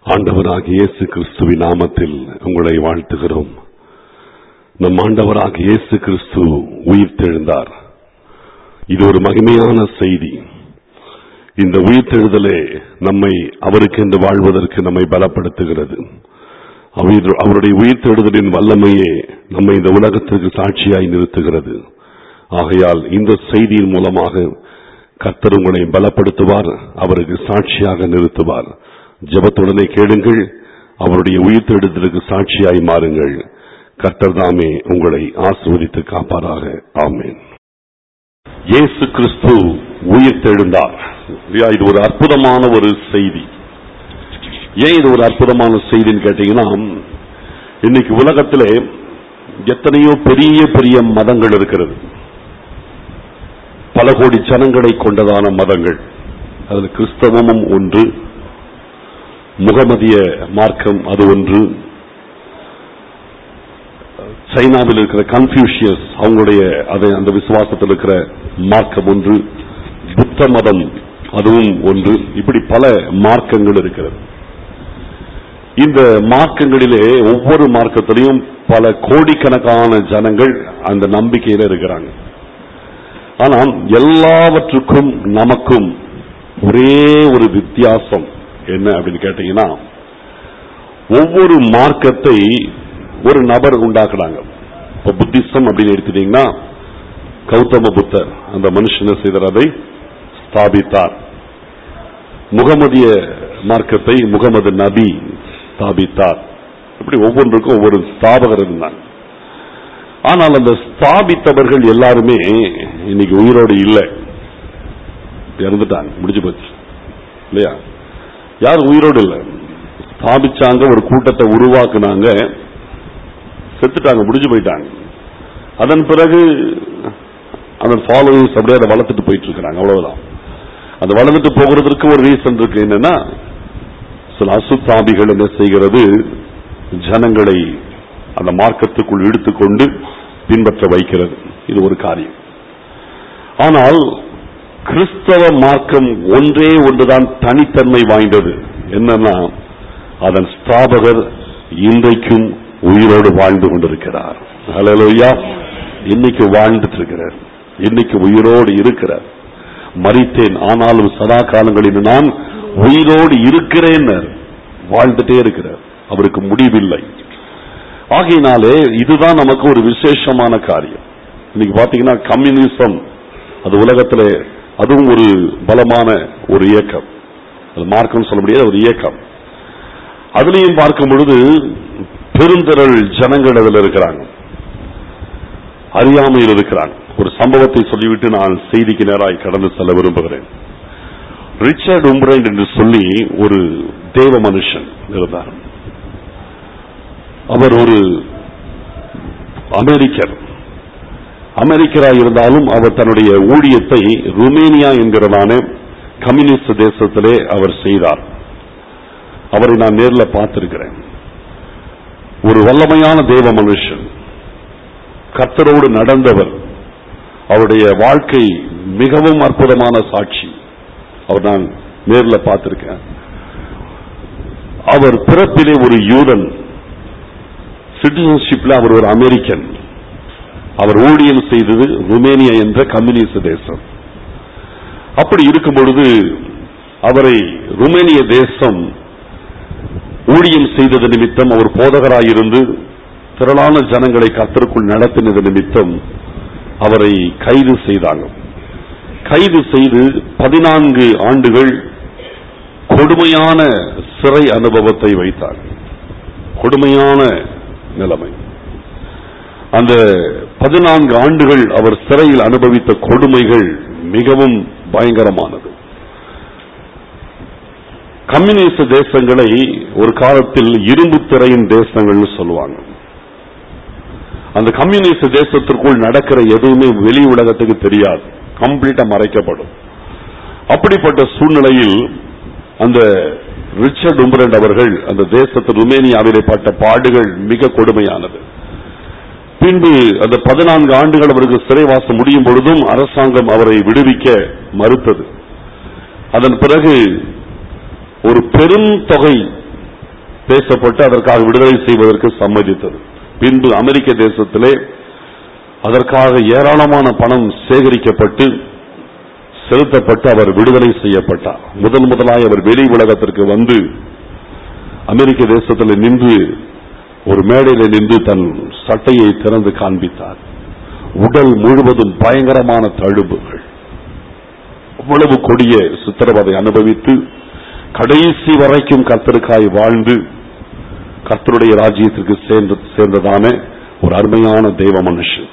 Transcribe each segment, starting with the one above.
ஆண்டவராகிய இயேசு கிறிஸ்துவின் நாமத்தில் உங்களை வாழ்த்துகிறோம் நம் ஆண்டவராகிய இயேசு கிறிஸ்து உயிர்த்தெழுந்தார் இது ஒரு மகிமையான செய்தி இந்த உயிர்த்தெழுதலே நம்மை அவருக்கென்று வாழ்வதற்கு நம்மை பலப்படுத்துகிறது அவர்- அவருடைய உயிர்த்தெழுதலின் வல்லமையே நம்மை இந்த உலகத்திற்கு சாட்சியாய் நிறுத்துகிறது ஆகையால் இந்த செய்தியின் மூலமாக கர்த்தர் உங்களை பலப்படுத்துவார் அவருக்கு சாட்சியாக நிறுத்துவார் ஜெபத்துடனே கேளுங்கள் அவருடைய உயிர்த்தெழுதலுக்கு சாட்சியாய் மாறுங்கள் கர்த்தர் தாமே உங்களை ஆசிர்வதித்து காப்பாராக ஆமென் இயேசு கிறிஸ்து உயிர்த்தெழுந்தார் இல்லையா? இது ஒரு அற்புதமான ஒரு செய்தி ஏன் இது ஒரு அற்புதமான செய்தின்னு கேட்டீங்கன்னா இன்னைக்கு உலகத்திலே எத்தனையோ பெரிய பெரிய மதங்கள் இருக்கிறது பல கோடி ஜனங்களை கொண்டதான மதங்கள் அதில் கிறிஸ்தவமும் ஒன்று முகமதிய மார்க்கம் அது ஒன்று சைனாவில் இருக்கிற கன்ஃபியூஷியஸ் அவங்களுடைய அதை அந்த விசுவாசத்தில் இருக்கிற மார்க்கம் ஒன்று புத்த மதம் அதுவும் ஒன்று இப்படி பல மார்க்கங்கள் இருக்கிறது இந்த மார்க்கங்களிலே ஒவ்வொரு மார்க்கத்திலையும் பல கோடிக்கணக்கான ஜனங்கள் அந்த நம்பிக்கையில இருக்கிறாங்க ஆனால் எல்லாவற்றுக்கும் நமக்கும் ஒரே ஒரு வித்தியாசம் என்ன அப்படின்னு கேட்டீங்கன்னா ஒவ்வொரு மார்க்கத்தை ஒரு நபர் உண்டாக்குனாங்க இப்ப புத்திசம் அப்படின்னு எடுத்துட்டீங்கன்னா கௌதம புத்தர் அந்த மனுஷனை செய்தார் அதை ஸ்தாபித்தார் முகமதிய மார்க்கத்தை முகமது நபி ஸ்தாபித்தார் இப்படி ஒவ்வொன்றுக்கும் ஒவ்வொரு ஸ்தாபகர் இருந்தாங்க ஆனால் அந்த ஸ்தாபித்தவர்கள் எல்லாருமே இன்னைக்கு உயிரோடு இல்லை இறந்துட்டாங்க முடிஞ்சு போச்சு இல்லையா யாரும் உயிரோடு இல்லை ஸ்தாபிச்சாங்க ஒரு கூட்டத்தை உருவாக்குனாங்க செத்துட்டாங்க முடிஞ்சு போயிட்டாங்க அதன் பிறகு அந்த ஃபாலோவர்ஸ் அப்படியே அதை வளர்த்துட்டு போயிட்டு இருக்கிறாங்க அவ்வளவுதான் அது வளர்ந்துட்டு போகிறதுக்கு ஒரு ரீசன் இருக்கு என்னன்னா சில அசுத்தாபிகள் என்ன செய்கிறது ஜனங்களை அந்த மார்க்கத்துக்குள் இழுத்துக்கொண்டு பின்பற்ற வைக்கிறது இது ஒரு காரியம் ஆனால் கிறிஸ்தவ மார்க்கம் ஒன்றே ஒன்றுதான் தனித்தன்மை வாய்ந்தது என்னன்னா அதன் ஸ்தாபகர் இன்றைக்கும் உயிரோடு வாழ்ந்து கொண்டிருக்கிறார் ஹalleluya இன்னைக்கு வாழ்ந்துட்டு இருக்கிறார் இன்னைக்கு உயிரோடு இருக்கிறார் மரித்தேன் ஆனாலும் சதா காலங்களில் நான் உயிரோடு இருக்கிறேன் வாழ்ந்துட்டே இருக்கிறார் அவருக்கு முடிவில்லை ஆகையினாலே இதுதான் நமக்கு ஒரு விசேஷமான காரியம் இன்னைக்கு பாத்தீங்கன்னா கம்யூனிசம் அது உலகத்திலே அதுவும் ஒரு பலமான ஒரு இயக்கம் அது மார்க்கம் சொல்ல முடியாத ஒரு இயக்கம் அதுலயும் பார்க்கும் பொழுது பெருந்திரள் ஜனங்கள் அதுல இருக்கிறாங்க அறியாமையில் இருக்கிறாங்க ஒரு சம்பவத்தை சொல்லிவிட்டு நான் செய்திக்கு நேராய் கடந்து செல்ல விரும்புகிறேன் ரிச்சர்ட் உம்ரைண்ட் என்று சொல்லி ஒரு தேவ மனுஷன் இருந்தார் அவர் ஒரு அமெரிக்கர் அமெரிக்கராய் இருந்தாலும் அவர் தன்னுடைய ஊழியத்தை ருமேனியா என்கிறதான கம்யூனிஸ்ட் தேசத்திலே அவர் செய்தார் அவரை நான் நேர்ல பார்த்திருக்கிறேன் ஒரு வல்லமையான தேவ மனுஷன் கர்த்தரோடு நடந்தவர் அவருடைய வாழ்க்கை மிகவும் அற்புதமான சாட்சி அவர் நான் நேர்ல பார்த்திருக்கேன் அவர் பிறப்பிலே ஒரு யூதன் சிட்டிசன்ஷிப்ல அவர் ஒரு அமெரிக்கன் அவர் ஊழியம் செய்தது ருமேனியா என்ற கம்யூனிஸ்ட் தேசம் அப்படி இருக்கும் பொழுது அவரை ருமேனிய தேசம் ஊழியம் செய்தது நிமித்தம் அவர் போதகராயிருந்து திரளான ஜனங்களை கத்தருக்குள் நடத்தினது நிமித்தம் அவரை கைது செய்தாங்க கைது செய்து பதினான்கு ஆண்டுகள் கொடுமையான சிறை அனுபவத்தை வைத்தார் கொடுமையான நிலைமை அந்த பதினான்கு ஆண்டுகள் அவர் சிறையில் அனுபவித்த கொடுமைகள் மிகவும் பயங்கரமானது கம்யூனிஸ்ட் தேசங்களை ஒரு காலத்தில் இரும்பு திரையின் தேசங்கள்னு சொல்லுவாங்க அந்த கம்யூனிஸ்ட் தேசத்திற்குள் நடக்கிற எதுவுமே வெளி உலகத்துக்கு தெரியாது கம்ப்ளீட்டா மறைக்கப்படும் அப்படிப்பட்ட சூழ்நிலையில் அந்த ரிச்சர்ட் உம்பரண்ட் அவர்கள் அந்த தேசத்து ருமேனியாவிலே பட்ட பாடுகள் மிக கொடுமையானது பின்பு அந்த பதினான்கு ஆண்டுகள் அவருக்கு சிறைவாசம் முடியும் பொழுதும் அரசாங்கம் அவரை விடுவிக்க மறுத்தது அதன் பிறகு ஒரு பெரும் தொகை பேசப்பட்டு அதற்காக விடுதலை செய்வதற்கு சம்மதித்தது பின்பு அமெரிக்க தேசத்திலே அதற்காக ஏராளமான பணம் சேகரிக்கப்பட்டு செலுத்தப்பட்டு அவர் விடுதலை செய்யப்பட்டார் முதல் முதலாய் அவர் வெளி உலகத்திற்கு வந்து அமெரிக்க தேசத்தில் நின்று ஒரு மேடையில் நின்று தன் சட்டையை திறந்து காண்பித்தார் உடல் முழுவதும் பயங்கரமான தழும்புகள் அவ்வளவு கொடிய சித்திரவதை அனுபவித்து கடைசி வரைக்கும் கர்த்தருக்காய் வாழ்ந்து கர்த்தருடைய ராஜ்யத்திற்கு சேர்ந்த சேர்ந்ததான ஒரு அருமையான தெய்வ மனுஷன்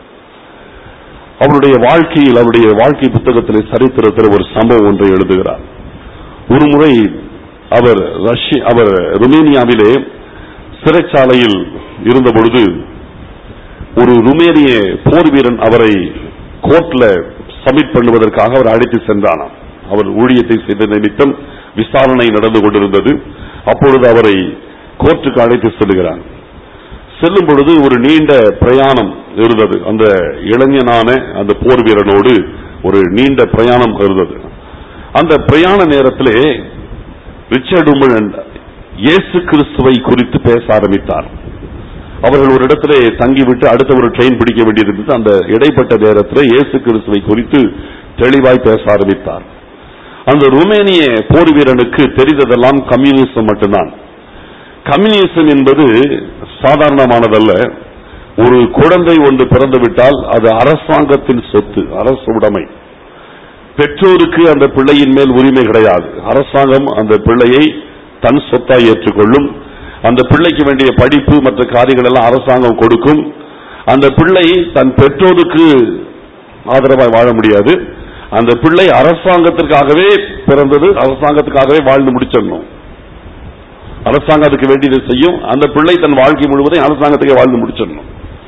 அவருடைய வாழ்க்கையில் அவருடைய வாழ்க்கை புத்தகத்திலே சரித்திரத்தில் ஒரு சம்பவம் ஒன்றை எழுதுகிறார் ஒரு முறை அவர் ரஷ்ய அவர் ருமேனியாவிலே சிறைச்சாலையில் இருந்த பொழுது ஒரு ருமேனிய போர் வீரன் அவரை கோர்ட்ல சப்மிட் பண்ணுவதற்காக அவர் அழைத்து சென்றானாம் அவர் ஊழியத்தை செய்த நிமித்தம் விசாரணை நடந்து கொண்டிருந்தது அப்பொழுது அவரை கோர்ட்டுக்கு அழைத்து செல்லுகிறார் செல்லும் பொழுது ஒரு நீண்ட பிரயாணம் இருந்தது அந்த இளைஞனான அந்த போர் வீரனோடு ஒரு நீண்ட பிரயாணம் இருந்தது அந்த பிரயாண நேரத்திலே ரிச்சர்ட் உமன் இயேசு கிறிஸ்துவை குறித்து பேச ஆரம்பித்தார் அவர்கள் ஒரு இடத்திலே தங்கிவிட்டு அடுத்த ஒரு ட்ரெயின் பிடிக்க வேண்டியிருந்தது அந்த இடைப்பட்ட நேரத்தில் இயேசு கிறிஸ்துவை குறித்து தெளிவாய் பேச ஆரம்பித்தார் அந்த ருமேனிய போர் வீரனுக்கு தெரிந்ததெல்லாம் கம்யூனிசம் மட்டும்தான் கம்யூனிசம் என்பது சாதாரணமானதல்ல ஒரு குழந்தை ஒன்று பிறந்துவிட்டால் அது அரசாங்கத்தின் சொத்து அரசு உடைமை பெற்றோருக்கு அந்த பிள்ளையின் மேல் உரிமை கிடையாது அரசாங்கம் அந்த பிள்ளையை தன் சொத்தாய் ஏற்றுக்கொள்ளும் அந்த பிள்ளைக்கு வேண்டிய படிப்பு மற்ற காரியங்கள் எல்லாம் அரசாங்கம் கொடுக்கும் அந்த பிள்ளை தன் பெற்றோருக்கு ஆதரவாய் வாழ முடியாது அந்த பிள்ளை அரசாங்கத்திற்காகவே பிறந்தது அரசாங்கத்துக்காகவே வாழ்ந்து முடிச்சிடணும் அரசாங்கம் அதுக்கு வேண்டியதை செய்யும் அந்த பிள்ளை தன் வாழ்க்கை முழுவதும் அரசாங்கத்துக்கு வாழ்ந்து முடிச்சிடணும்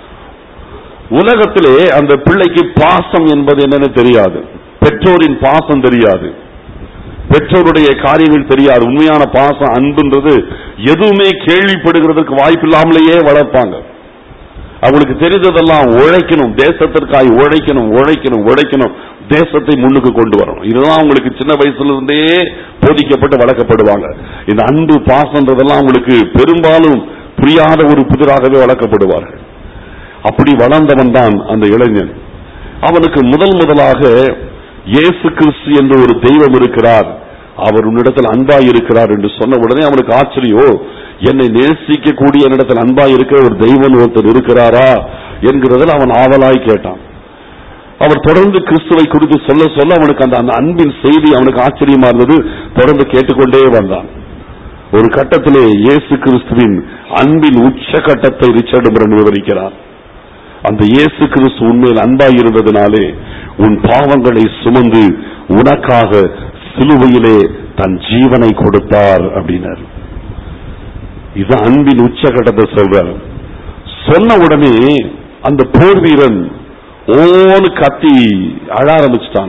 உலகத்திலே அந்த பிள்ளைக்கு பாசம் என்பது என்னன்னு தெரியாது பெற்றோரின் பாசம் தெரியாது பெற்றோருடைய காரியங்கள் தெரியாது உண்மையான பாசம் அன்புன்றது எதுவுமே கேள்விப்படுகிறதுக்கு வாய்ப்பில்லாமலேயே வளர்ப்பாங்க அவங்களுக்கு தெரிந்ததெல்லாம் உழைக்கணும் தேசத்திற்காய் உழைக்கணும் உழைக்கணும் உழைக்கணும் தேசத்தை முன்னுக்கு கொண்டு வரணும் இதுதான் அவங்களுக்கு சின்ன வயசுல இருந்தே போதிக்கப்பட்டு வளர்க்கப்படுவாங்க இந்த அன்பு பாசன்றதெல்லாம் அவங்களுக்கு பெரும்பாலும் புரியாத ஒரு புதிராகவே வளர்க்கப்படுவார்கள் அப்படி வளர்ந்தவன் தான் அந்த இளைஞன் அவனுக்கு முதல் முதலாக இயேசு கிறிஸ்து என்று ஒரு தெய்வம் இருக்கிறார் அவர் உன்னிடத்தில் அன்பாய் இருக்கிறார் என்று சொன்ன உடனே அவனுக்கு ஆச்சரியோ என்னை நேசிக்கக்கூடிய என்னிடத்தில் அன்பாய் இருக்கிற ஒரு தெய்வம் ஒருத்தர் இருக்கிறாரா என்கிறதில் அவன் ஆவலாய் கேட்டான் அவர் தொடர்ந்து கிறிஸ்துவை குறித்து சொல்ல சொல்ல அவனுக்கு அந்த அந்த அன்பின் செய்தி அவனுக்கு ஆச்சரியமா இருந்தது தொடர்ந்து கேட்டுக்கொண்டே வந்தான் ஒரு கட்டத்திலே இயேசு கிறிஸ்துவின் அன்பின் உச்ச கட்டத்தை ரிச்சர்டுபுரன் விவரிக்கிறார் அந்த இயேசு கிறிஸ்து உண்மையில் அன்பாய் இருந்ததினாலே உன் பாவங்களை சுமந்து உனக்காக சிலுவையிலே தன் ஜீவனை கொடுத்தார் அப்படின்னார் இது அன்பின் உச்சகட்டத்தை சொல்றார் சொன்ன உடனே அந்த போர் வீரன் ஓன்னு கத்தி அழ ஆரம்பிச்சுட்டான்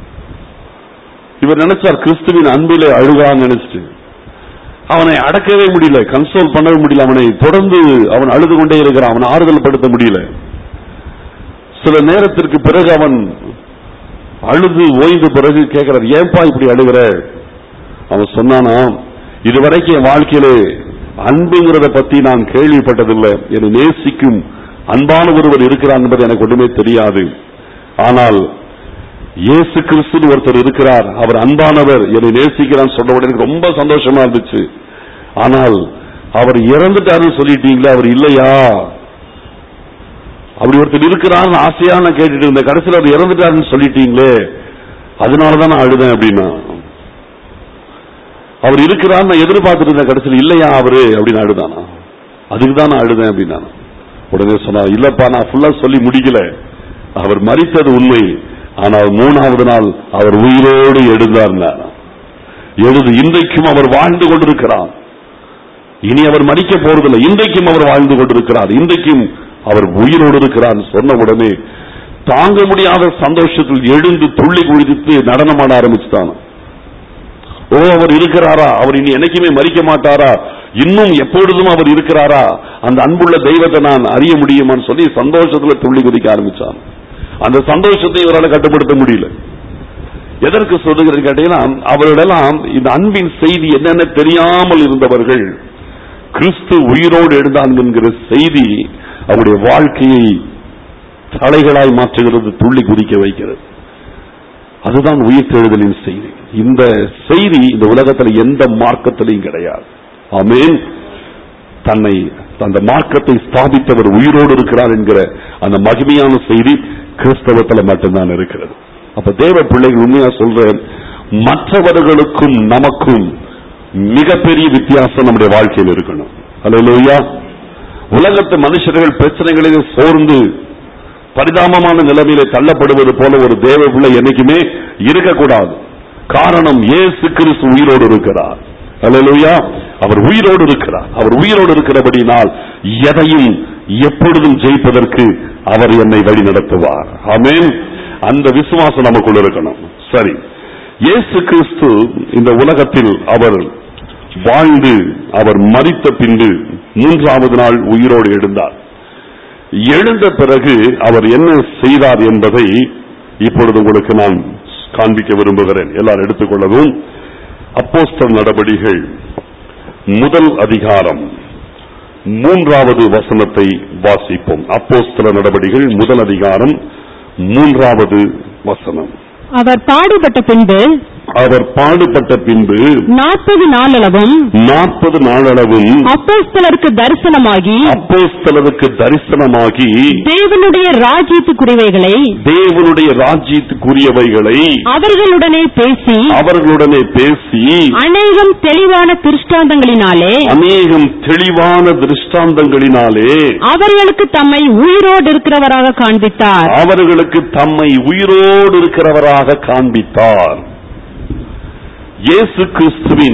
இவர் நினைச்சார் கிறிஸ்துவின் அன்பிலே அழுகான்னு நினைச்சிட்டு அவனை அடக்கவே முடியல கன்சோல் பண்ணவே முடியல அவனை தொடர்ந்து அவன் அழுது கொண்டே இருக்கிறான் அவனை ஆறுதல் படுத்த முடியல சில நேரத்திற்கு பிறகு அவன் அழுது ஓய்ந்த பிறகு கேட்கிறார் ஏன்பா இப்படி அழுகிற அவன் சொன்னானா இதுவரைக்கும் என் வாழ்க்கையிலே அன்புங்கிறத பத்தி நான் கேள்விப்பட்டதில்லை என்னை நேசிக்கும் அன்பான ஒருவர் இருக்கிறார் என்பது எனக்கு ஒன்றுமே தெரியாது ஆனால் இயேசு கிறிஸ்து ஒருத்தர் இருக்கிறார் அவர் அன்பானவர் என்னை நேசிக்கிறான்னு சொன்ன உடனே எனக்கு ரொம்ப சந்தோஷமா இருந்துச்சு ஆனால் அவர் இறந்துட்டாருன்னு சொல்லிட்டீங்களே அவர் இல்லையா அப்படி ஒருத்தர் இருக்கிறான்னு ஆசையா நான் கேட்டுட்டு இருந்தேன் கடைசியில் அவர் இறந்துட்டாருன்னு சொல்லிட்டீங்களே அதனாலதான் நான் அழுதேன் அப்படின்னா அவர் இருக்கிறார் நான் எதிர்பார்த்துட்டு இருந்தேன் கடைசியில் இல்லையா அவரு அப்படின்னு அழுதானா அதுக்கு தான் நான் அழுதேன் அப்படின்னா உடனே சொன்னார் இல்லப்பா நான் ஃபுல்லா சொல்லி முடிக்கல அவர் மறித்தது உண்மை ஆனால் மூணாவது நாள் அவர் உயிரோடு எழுந்தார் எழுது இன்றைக்கும் அவர் வாழ்ந்து கொண்டிருக்கிறார் இனி அவர் மறிக்க போறதில்லை இன்றைக்கும் அவர் வாழ்ந்து கொண்டிருக்கிறார் இன்றைக்கும் அவர் உயிரோடு இருக்கிறார் சொன்ன உடனே தாங்க முடியாத சந்தோஷத்தில் எழுந்து துள்ளி குதித்து நடனமாட ஆரம்பிச்சுட்டான் ஓ அவர் இருக்கிறாரா அவர் இனி என்னைக்குமே மறிக்க மாட்டாரா இன்னும் எப்பொழுதும் அவர் இருக்கிறாரா அந்த அன்புள்ள தெய்வத்தை நான் அறிய முடியுமான்னு சொல்லி சந்தோஷத்துல துள்ளி குதிக்க ஆரம்பிச்சான் அந்த சந்தோஷத்தை இவரால் கட்டுப்படுத்த முடியல எதற்கு சொல்லுகிறது கேட்டீங்கன்னா அவரிடலாம் இந்த அன்பின் செய்தி என்னென்ன தெரியாமல் இருந்தவர்கள் கிறிஸ்து உயிரோடு எழுந்தான் என்கிற செய்தி அவருடைய வாழ்க்கையை தலைகளாய் மாற்றுகிறது துள்ளி குதிக்க வைக்கிறது அதுதான் உயிர்த்தெழுதலின் செய்தி இந்த செய்தி இந்த உலகத்தில் எந்த மார்க்கத்திலையும் கிடையாது ஆமென் தன்னை அந்த மார்க்கத்தை ஸ்தாபித்தவர் உயிரோடு இருக்கிறார் என்கிற அந்த மகிமையான செய்தி கிறிஸ்தவத்தில் மட்டும்தான் இருக்கிறது அப்ப தேவ பிள்ளைகள் உண்மையா சொல்றேன் மற்றவர்களுக்கும் நமக்கும் மிகப்பெரிய வித்தியாசம் நம்முடைய வாழ்க்கையில் இருக்கணும் அல்லா உலகத்து மனுஷர்கள் பிரச்சனைகளில் சோர்ந்து பரிதாபமான நிலைமையிலே தள்ளப்படுவது போல ஒரு தேவ பிள்ளை என்னைக்குமே இருக்கக்கூடாது காரணம் இயேசு கிறிஸ்து உயிரோடு இருக்கிறார் அல்லேலூயா அவர் உயிரோடு இருக்கிறார் அவர் உயிரோடு இருக்கிறபடினால் எதையும் எப்பொழுதும் ஜெயிப்பதற்கு அவர் என்னை வழி நடத்துவார் ஆமென் அந்த விசுவாசம் நமக்குள்ள இருக்கணும் சரி இயேசு கிறிஸ்து இந்த உலகத்தில் அவர் வாழ்ந்து அவர் மரித்த பின்பு மூன்றாவது நாள் உயிரோடு எழுந்தார் எழுந்த பிறகு அவர் என்ன செய்தார் என்பதை இப்பொழுது உங்களுக்கு நான் காண்பிக்க விரும்புகிறேன் எல்லாரும் எடுத்துக்கொள்ளவும் அப்போஸ்தலர் நடபடிகள் முதல் அதிகாரம் மூன்றாவது வசனத்தை வாசிப்போம் அப்போஸ்தல நடபடிகள் முதல் அதிகாரம் மூன்றாவது வசனம் அவர் பாடுபட்ட பின்பு அவர் பாடுபட்ட பின்பு நாற்பது நாளளவும் நாற்பது நாளளவும் அப்போஸ்தலருக்கு தரிசனமாகி அப்போஸ்தலருக்கு தரிசனமாகி தேவனுடைய ராஜ்யத்து குறைவைகளை தேவனுடைய ராஜ்யத்துக்குரியவைகளை அவர்களுடனே பேசி அவர்களுடனே பேசி அநேகம் தெளிவான திருஷ்டாந்தங்களினாலே அநேகம் தெளிவான திருஷ்டாந்தங்களினாலே அவர்களுக்கு தம்மை உயிரோடு இருக்கிறவராக காண்பித்தார் அவர்களுக்கு தம்மை உயிரோடு இருக்கிறவராக காண்பித்தார் இயேசு கிறிஸ்துவின்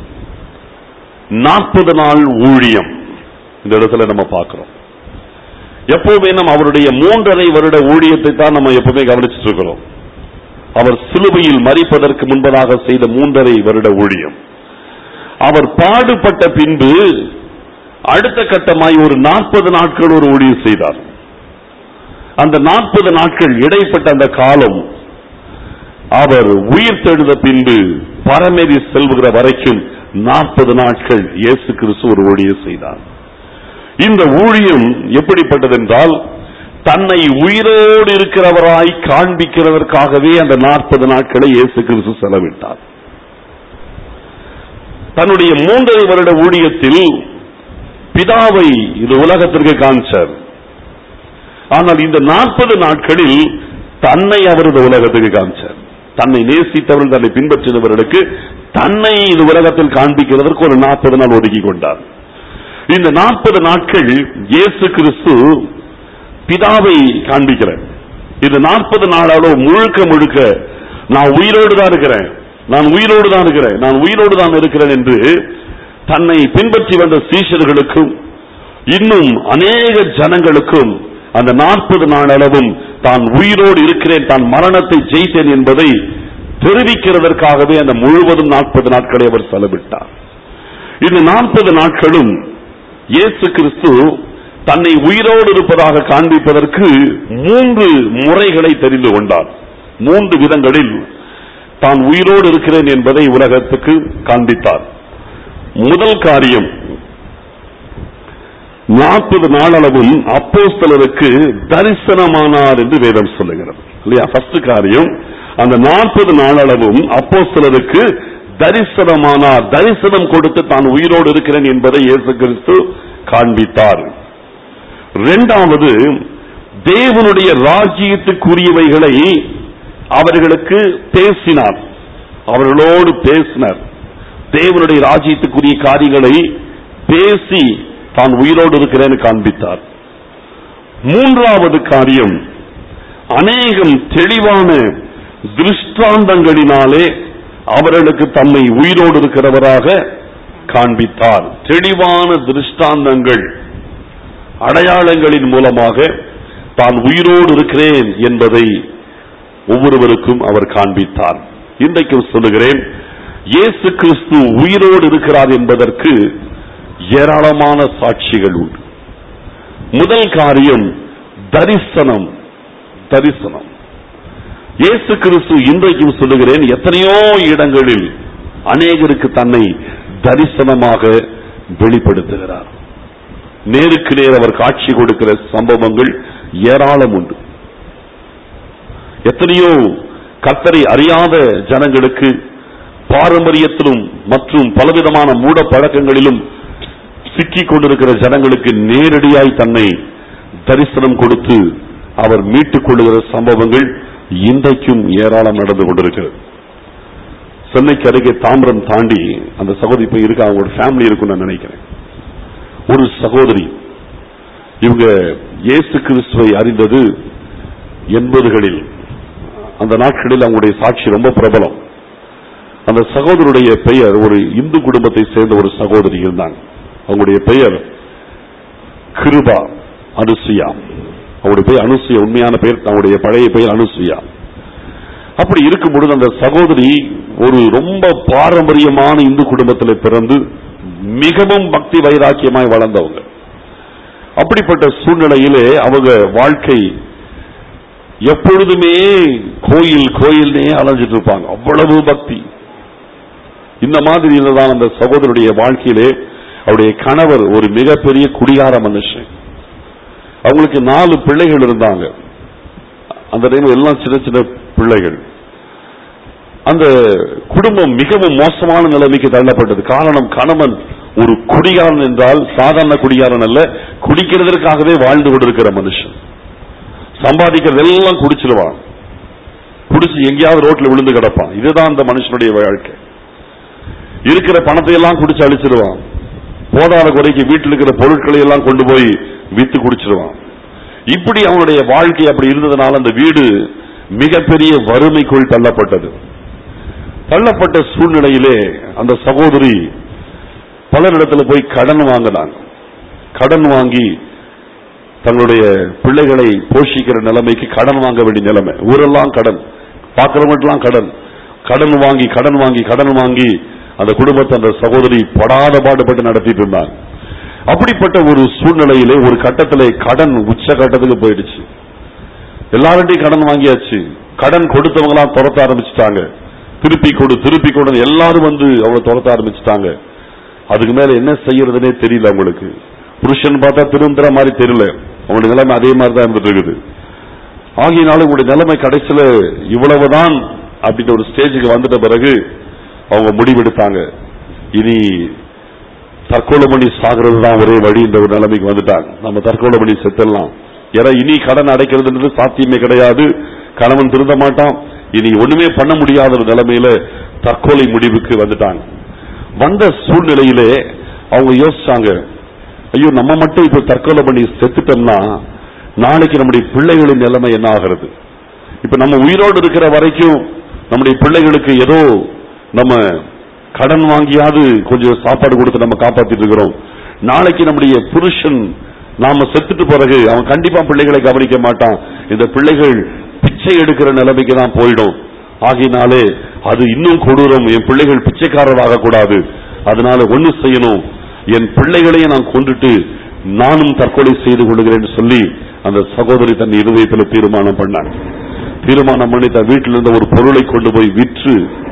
நாற்பது நாள் ஊழியம் இந்த இடத்துல நம்ம பார்க்கிறோம் எப்பவுமே நம்ம அவருடைய மூன்றரை வருட ஊழியத்தை தான் நம்ம எப்பவுமே கவனிச்சுட்டு இருக்கிறோம் அவர் சிலுவையில் மறிப்பதற்கு முன்பதாக செய்த மூன்றரை வருட ஊழியம் அவர் பாடுபட்ட பின்பு அடுத்த கட்டமாய் ஒரு நாற்பது நாட்கள் ஒரு ஊழியம் செய்தார் அந்த நாற்பது நாட்கள் இடைப்பட்ட அந்த காலம் அவர் உயிர் தெழுத பின்பு பரமேறி செல்கிற வரைக்கும் நாற்பது நாட்கள் இயேசு கிறிஸ்து ஒரு ஊழியம் செய்தார் இந்த ஊழியம் எப்படிப்பட்டதென்றால் தன்னை உயிரோடு இருக்கிறவராய் காண்பிக்கிறதற்காகவே அந்த நாற்பது நாட்களை இயேசு கிறிஸ்து செலவிட்டார் தன்னுடைய மூன்றரை வருட ஊழியத்தில் பிதாவை இது உலகத்திற்கு காமிச்சார் ஆனால் இந்த நாற்பது நாட்களில் தன்னை அவர் இந்த உலகத்துக்கு காமிச்சார் தன்னை நேசித்தவர்கள் தன்னை பின்பற்றினவர்களுக்கு தன்னை இந்த உலகத்தில் காண்பிக்கிறதற்கு ஒரு நாற்பது நாள் ஒதுக்கி கொண்டார் இந்த நாற்பது நாட்கள் இயேசு கிறிஸ்து பிதாவை காண்பிக்கிறார் இந்த நாற்பது நாளாலோ முழுக்க முழுக்க நான் உயிரோடு தான் இருக்கிறேன் நான் உயிரோடு தான் இருக்கிறேன் நான் உயிரோடு தான் இருக்கிறேன் என்று தன்னை பின்பற்றி வந்த சீஷர்களுக்கும் இன்னும் அநேக ஜனங்களுக்கும் அந்த நாற்பது நாள் அளவும் தான் உயிரோடு இருக்கிறேன் தான் மரணத்தை ஜெயித்தேன் என்பதை தெரிவிக்கிறதற்காகவே அந்த முழுவதும் நாற்பது நாட்களை அவர் செலவிட்டார் இந்த நாற்பது நாட்களும் இயேசு கிறிஸ்து தன்னை உயிரோடு இருப்பதாக காண்பிப்பதற்கு மூன்று முறைகளை தெரிந்து கொண்டார் மூன்று விதங்களில் தான் உயிரோடு இருக்கிறேன் என்பதை உலகத்துக்கு காண்பித்தார் முதல் காரியம் நாற்பது நாளளவும் அப்போஸ்தலருக்கு தரிசனமானார் என்று வேதம் சொல்லுகிறது இல்லையா ஃபர்ஸ்ட் காரியம் அந்த நாற்பது நாளளவும் அப்போஸ்தலருக்கு தரிசனமானார் தரிசனம் கொடுத்து தான் உயிரோடு இருக்கிறேன் என்பதை இயேசு கிறிஸ்து காண்பித்தார் இரண்டாவது தேவனுடைய ராஜ்யத்துக்குரியவைகளை அவர்களுக்கு பேசினார் அவர்களோடு பேசினார் தேவனுடைய ராஜ்யத்துக்குரிய காரியங்களை பேசி தான் உயிரோடு இருக்கிறேன்னு காண்பித்தார் மூன்றாவது காரியம் அநேகம் தெளிவான திருஷ்டாந்தங்களினாலே அவர்களுக்கு தம்மை உயிரோடு இருக்கிறவராக காண்பித்தார் தெளிவான திருஷ்டாந்தங்கள் அடையாளங்களின் மூலமாக தான் உயிரோடு இருக்கிறேன் என்பதை ஒவ்வொருவருக்கும் அவர் காண்பித்தார் இன்றைக்கும் சொல்லுகிறேன் இயேசு கிறிஸ்து உயிரோடு இருக்கிறார் என்பதற்கு ஏராளமான சாட்சிகள் உண்டு முதல் காரியம் தரிசனம் தரிசனம் இயேசு கிறிஸ்து இன்றைக்கும் சொல்லுகிறேன் எத்தனையோ இடங்களில் அநேகருக்கு தன்னை தரிசனமாக வெளிப்படுத்துகிறார் நேருக்கு நேர் அவர் காட்சி கொடுக்கிற சம்பவங்கள் ஏராளம் உண்டு எத்தனையோ கர்த்தரை அறியாத ஜனங்களுக்கு பாரம்பரியத்திலும் மற்றும் பலவிதமான மூட பழக்கங்களிலும் சிக்கிக் கொண்டிருக்கிற ஜனங்களுக்கு நேரடியாய் தன்னை தரிசனம் கொடுத்து அவர் மீட்டுக் கொள்ளுகிற சம்பவங்கள் இன்றைக்கும் ஏராளம் நடந்து கொண்டிருக்கிறது சென்னைக்கு அருகே தாம்பரம் தாண்டி அந்த சகோதரி இப்ப இருக்கு அவங்களோட ஃபேமிலி இருக்கும்னு நான் நினைக்கிறேன் ஒரு சகோதரி இவங்க இயேசு கிறிஸ்துவை அறிந்தது எண்பதுகளில் அந்த நாட்களில் அவங்களுடைய சாட்சி ரொம்ப பிரபலம் அந்த சகோதரருடைய பெயர் ஒரு இந்து குடும்பத்தை சேர்ந்த ஒரு சகோதரி இருந்தாங்க அவங்களுடைய பெயர் கிருபா அனுசுயா அவங்களுடைய பெயர் அனுசுயா உண்மையான பெயர் அவங்களுடைய பழைய பெயர் அனுசுயா அப்படி இருக்கும் பொழுது அந்த சகோதரி ஒரு ரொம்ப பாரம்பரியமான இந்து குடும்பத்தில் பிறந்து மிகவும் பக்தி வைராக்கியமாய் வளர்ந்தவங்க அப்படிப்பட்ட சூழ்நிலையிலே அவங்க வாழ்க்கை எப்பொழுதுமே கோயில் கோயில்னே அலைஞ்சிட்டு இருப்பாங்க அவ்வளவு பக்தி இந்த மாதிரி இருந்ததான் அந்த சகோதரருடைய வாழ்க்கையிலே அவருடைய கணவர் ஒரு மிகப்பெரிய குடிகார மனுஷன் அவங்களுக்கு நாலு பிள்ளைகள் இருந்தாங்க அந்த டைம் எல்லாம் சின்ன சின்ன பிள்ளைகள் அந்த குடும்பம் மிகவும் மோசமான நிலைமைக்கு தள்ளப்பட்டது காரணம் கணவன் ஒரு குடிகாரன் என்றால் சாதாரண குடிகாரன் அல்ல குடிக்கிறதற்காகவே வாழ்ந்து கொண்டிருக்கிற மனுஷன் சம்பாதிக்கிறது எல்லாம் குடிச்சிருவான் குடிச்சு எங்கேயாவது ரோட்ல விழுந்து கிடப்பான் இதுதான் அந்த மனுஷனுடைய வாழ்க்கை இருக்கிற பணத்தை எல்லாம் குடிச்சு அழிச்சிருவான் போதாத குறைக்கு வீட்டில் இருக்கிற பொருட்களை எல்லாம் கொண்டு போய் வித்து குடிச்சிருவான் இப்படி அவனுடைய வாழ்க்கை அப்படி இருந்ததுனால அந்த வீடு மிகப்பெரிய வறுமைக்குள் தள்ளப்பட்டது தள்ளப்பட்ட சூழ்நிலையிலே அந்த சகோதரி பலரிடத்துல போய் கடன் வாங்கினாங்க கடன் வாங்கி தங்களுடைய பிள்ளைகளை போஷிக்கிற நிலைமைக்கு கடன் வாங்க வேண்டிய நிலைமை ஊரெல்லாம் கடன் பார்க்கிறவங்கெல்லாம் கடன் கடன் வாங்கி கடன் வாங்கி கடன் வாங்கி அந்த குடும்பத்தை அந்த சகோதரி படாத பாடுபட்டு நடத்திட்டு இருந்தாங்க அப்படிப்பட்ட ஒரு சூழ்நிலையிலே ஒரு கட்டத்திலே கடன் உச்ச கட்டத்துக்கு போயிடுச்சு எல்லார்ட்டையும் கடன் வாங்கியாச்சு கடன் கொடுத்தவங்களாம் துரத்த ஆரம்பிச்சுட்டாங்க திருப்பி கொடு திருப்பி கொடு எல்லாரும் வந்து அவளை துரத்த ஆரம்பிச்சுட்டாங்க அதுக்கு மேல என்ன செய்யறதுனே தெரியல அவங்களுக்கு புருஷன் பார்த்தா திரும்புற மாதிரி தெரியல அவங்களுடைய நிலைமை அதே மாதிரி தான் இருந்துட்டு இருக்குது ஆகியனாலும் உங்களுடைய நிலைமை கடைசியில இவ்வளவுதான் அப்படின்ற ஒரு ஸ்டேஜுக்கு வந்துட்ட பிறகு அவங்க முடிவெடுத்தாங்க இனி தற்கொலை பண்ணி சாகிறது தான் ஒரே வழின்ற ஒரு நிலைமைக்கு வந்துட்டாங்க நம்ம தற்கொலை பண்ணி செத்துடலாம் ஏன்னா இனி கடன் அடைக்கிறதுன்றது சாத்தியமே கிடையாது கணவன் திருந்த மாட்டான் இனி ஒண்ணுமே பண்ண முடியாத ஒரு நிலைமையில தற்கொலை முடிவுக்கு வந்துட்டாங்க வந்த சூழ்நிலையிலே அவங்க யோசிச்சாங்க ஐயோ நம்ம மட்டும் இப்ப தற்கொலை பண்ணி செத்துட்டோம்னா நாளைக்கு நம்முடைய பிள்ளைகளின் நிலைமை என்ன ஆகிறது இப்ப நம்ம உயிரோடு இருக்கிற வரைக்கும் நம்முடைய பிள்ளைகளுக்கு ஏதோ நம்ம கடன் வாங்கியாவது கொஞ்சம் சாப்பாடு கொடுத்து நம்ம காப்பாத்திட்டு இருக்கிறோம் நாளைக்கு நம்முடைய புருஷன் நாம செத்துட்டு பிறகு அவன் கண்டிப்பா பிள்ளைகளை கவனிக்க மாட்டான் இந்த பிள்ளைகள் பிச்சை எடுக்கிற நிலைமைக்கு தான் போயிடும் ஆகினாலே அது இன்னும் கொடூரம் என் பிள்ளைகள் பிச்சைக்காரராக கூடாது அதனால ஒண்ணு செய்யணும் என் பிள்ளைகளையும் நான் கொண்டுட்டு நானும் தற்கொலை செய்து கொள்கிறேன் சொல்லி அந்த சகோதரி தன் இருதயத்தில் தீர்மானம் பண்ணாங்க தீர்மானம் பண்ணி தன் வீட்டில் இருந்த ஒரு பொருளை கொண்டு போய் விற்று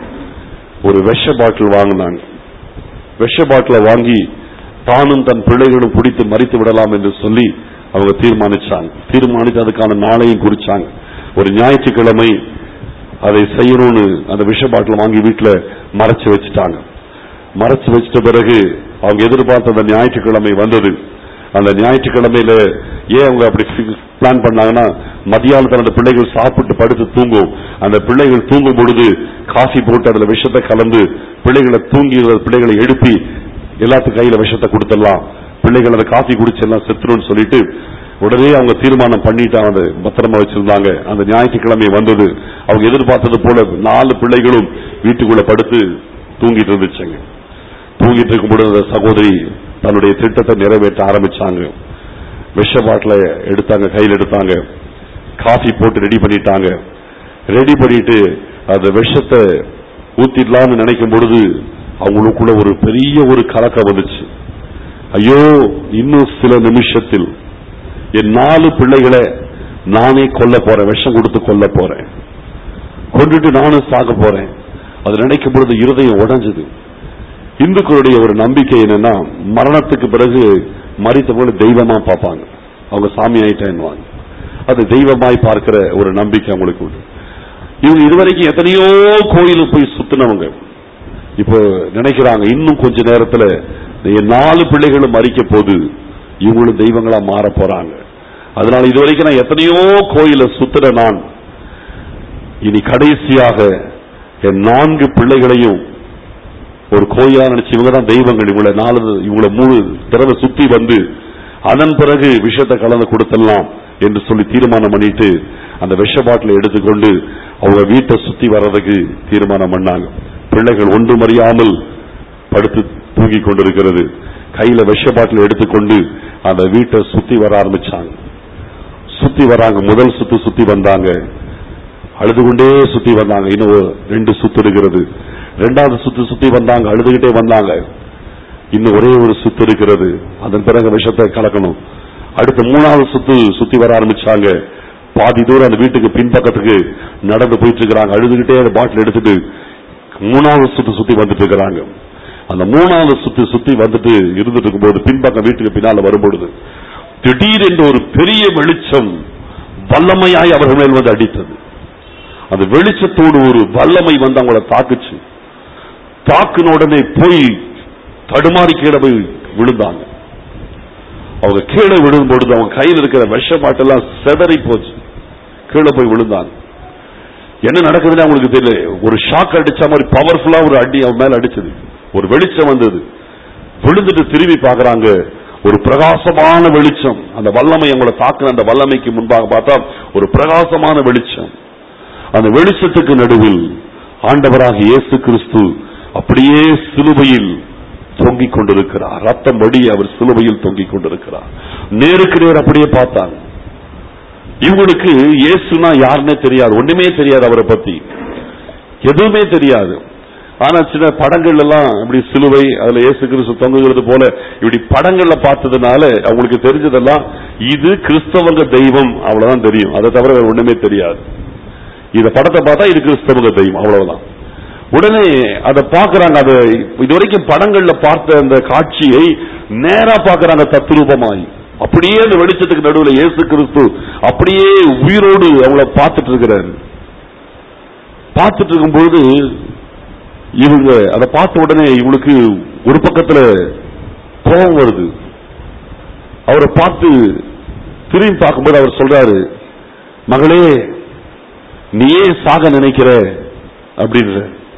ஒரு விஷ பாட்டில் வாங்கினாங்க விஷ பாட்டில வாங்கி தானும் தன் பிள்ளைகளும் குடித்து மறித்து விடலாம் என்று சொல்லி அவங்க தீர்மானிச்சாங்க தீர்மானித்து அதுக்கான நாளையும் குறிச்சாங்க ஒரு ஞாயிற்றுக்கிழமை அதை செய்யணும்னு அந்த விஷ பாட்டில் வாங்கி வீட்டுல மறைச்சு வச்சுட்டாங்க மறைச்சு வச்சிட்ட பிறகு அவங்க எதிர்பார்த்த அந்த ஞாயிற்றுக்கிழமை வந்தது அந்த ஞாயிற்றுக்கிழமையில ஏன் அவங்க அப்படி பிளான் பண்ணாங்கன்னா மதியானத்தில் அந்த பிள்ளைகள் சாப்பிட்டு படுத்து தூங்கும் அந்த பிள்ளைகள் தூங்கும் பொழுது காஃபி போட்டு அதுல விஷத்தை கலந்து பிள்ளைகளை தூங்கி பிள்ளைகளை எழுப்பி எல்லாத்துக்கும் கையில விஷத்தை கொடுத்துடலாம் பிள்ளைகள் அந்த காஃபி குடிச்சு எல்லாம் செத்துருன்னு சொல்லிட்டு உடனே அவங்க தீர்மானம் பண்ணிட்டு அவங்க பத்திரமா வச்சிருந்தாங்க அந்த ஞாயிற்றுக்கிழமை வந்தது அவங்க எதிர்பார்த்தது போல நாலு பிள்ளைகளும் வீட்டுக்குள்ள படுத்து தூங்கிட்டு இருந்துச்சுங்க தூங்கிட்டு இருக்கும்போது அந்த சகோதரி தன்னுடைய திட்டத்தை நிறைவேற்ற ஆரம்பிச்சாங்க விஷ பாட்டில எடுத்தாங்க கையில் எடுத்தாங்க காஃபி போட்டு ரெடி பண்ணிட்டாங்க ரெடி பண்ணிட்டு அந்த விஷத்தை ஊத்திடலாம்னு நினைக்கும் பொழுது அவங்களுக்குள்ள ஒரு பெரிய ஒரு கலக்கம் வந்துச்சு ஐயோ இன்னும் சில நிமிஷத்தில் என் நாலு பிள்ளைகளை நானே கொல்ல போறேன் விஷம் கொடுத்து கொல்ல போறேன் கொண்டுட்டு நானும் சாக போறேன் அது நினைக்கும் பொழுது இருதயம் உடைஞ்சது இந்துக்களுடைய ஒரு நம்பிக்கை என்னன்னா மரணத்துக்கு பிறகு மறித்த போல தெய்வமா பார்ப்பாங்க அவங்க சாமி ஆயிட்டேன்னுவாங்க அது தெய்வமாய் பார்க்கிற ஒரு நம்பிக்கை அவங்களுக்கு உண்டு இவங்க இதுவரைக்கும் எத்தனையோ கோயிலுக்கு போய் சுத்தினவங்க இப்போ நினைக்கிறாங்க இன்னும் கொஞ்ச நேரத்துல என் நாலு பிள்ளைகளும் மறிக்க போது இவங்களும் தெய்வங்களா மாற போறாங்க அதனால இதுவரைக்கும் நான் எத்தனையோ கோயிலை சுத்துற நான் இனி கடைசியாக என் நான்கு பிள்ளைகளையும் ஒரு கோயிலா நினைச்சு இவங்க தான் தெய்வங்கள் இவங்கள நாலு இவங்கள மூணு தடவை சுத்தி வந்து அதன் பிறகு விஷத்தை கலந்து கொடுத்துடலாம் என்று சொல்லி தீர்மானம் பண்ணிட்டு அந்த விஷ பாட்டிலை எடுத்துக்கொண்டு அவங்க வீட்டை சுத்தி வர்றதுக்கு தீர்மானம் பண்ணாங்க பிள்ளைகள் ஒன்றும் அறியாமல் படுத்து தூங்கிக் கொண்டிருக்கிறது கையில விஷ பாட்டில் எடுத்துக்கொண்டு அந்த வீட்டை சுத்தி வர ஆரம்பிச்சாங்க சுத்தி வராங்க முதல் சுத்து சுத்தி வந்தாங்க அழுது கொண்டே சுத்தி வந்தாங்க இன்னும் ஒரு ரெண்டு சுத்து இருக்கிறது ரெண்டாவது சுத்து சுத்தி வந்தாங்க அழுதுகிட்டே வந்தாங்க இன்னும் ஒரே ஒரு சுத்து இருக்கிறது அதன் பிறகு விஷத்தை கலக்கணும் அடுத்த மூணாவது சுத்து சுத்தி வர ஆரம்பிச்சாங்க பாதி தூரம் அந்த வீட்டுக்கு பின்பக்கத்துக்கு நடந்து போயிட்டு இருக்கிறாங்க அழுதுகிட்டே அந்த பாட்டில் எடுத்துட்டு மூணாவது சுத்து சுத்தி வந்துட்டு இருக்கிறாங்க அந்த மூணாவது சுத்தி சுத்தி வந்துட்டு இருந்துட்டு இருக்கும்போது பின்பக்கம் வீட்டுக்கு பின்னால வரும்பொழுது திடீரென்று ஒரு பெரிய வெளிச்சம் வல்லமையாய் அவர்கள் மேல் வந்து அடித்தது அந்த வெளிச்சத்தோடு ஒரு வல்லமை வந்து அவங்கள தாக்குச்சு தாக்குன உடனே போய் தடுமாறி கீழே போய் விழுந்தாங்க அவங்க கீழே விழும் பொழுது அவங்க கையில் இருக்கிற விஷ பாட்டெல்லாம் செதறி போச்சு கீழே போய் விழுந்தாங்க என்ன நடக்குதுன்னு அவங்களுக்கு தெரியல ஒரு ஷாக் அடிச்ச மாதிரி பவர்ஃபுல்லா ஒரு அடி அவன் மேல அடிச்சது ஒரு வெளிச்சம் வந்தது விழுந்துட்டு திரும்பி பார்க்கறாங்க ஒரு பிரகாசமான வெளிச்சம் அந்த வல்லமை அவங்கள தாக்குன அந்த வல்லமைக்கு முன்பாக பார்த்தா ஒரு பிரகாசமான வெளிச்சம் அந்த வெளிச்சத்துக்கு நடுவில் ஆண்டவராக இயேசு கிறிஸ்து அப்படியே சிலுவையில் தொங்கிக் கொண்டிருக்கிறார் ரத்தம் வடி அவர் சிலுவையில் தொங்கிக் கொண்டிருக்கிறார் நேருக்கு நேர் அப்படியே பார்த்தாங்க இவங்களுக்கு இயேசுனா யாருன்னே தெரியாது ஒண்ணுமே தெரியாது அவரை பத்தி எதுவுமே தெரியாது ஆனா சின்ன படங்கள் எல்லாம் இப்படி சிலுவை அதுல இயேசு கிறிஸ்து தொங்குகிறது போல இப்படி படங்கள்ல பார்த்ததுனால அவங்களுக்கு தெரிஞ்சதெல்லாம் இது கிறிஸ்தவங்க தெய்வம் அவ்வளவுதான் தெரியும் அதை தவிர வேற ஒண்ணுமே தெரியாது இந்த படத்தை பார்த்தா இது கிறிஸ்தவங்க தெய்வம் அவ்வளவுதான் உடனே அதை பாக்குறாங்க அதை இதுவரைக்கும் படங்கள்ல பார்த்த அந்த காட்சியை நேரா பாக்குறாங்க தத்ரூபமாய் அப்படியே அந்த வெளிச்சத்துக்கு நடுவில் இயேசு கிறிஸ்து அப்படியே உயிரோடு அவங்கள பார்த்துட்டு இருக்கிறாரு பார்த்துட்டு இருக்கும்போது இவங்க அதை பார்த்த உடனே இவங்களுக்கு ஒரு பக்கத்துல கோபம் வருது அவரை பார்த்து திரும்பி பார்க்கும்போது அவர் சொல்றாரு மகளே நீயே சாக நினைக்கிற அப்படின்ற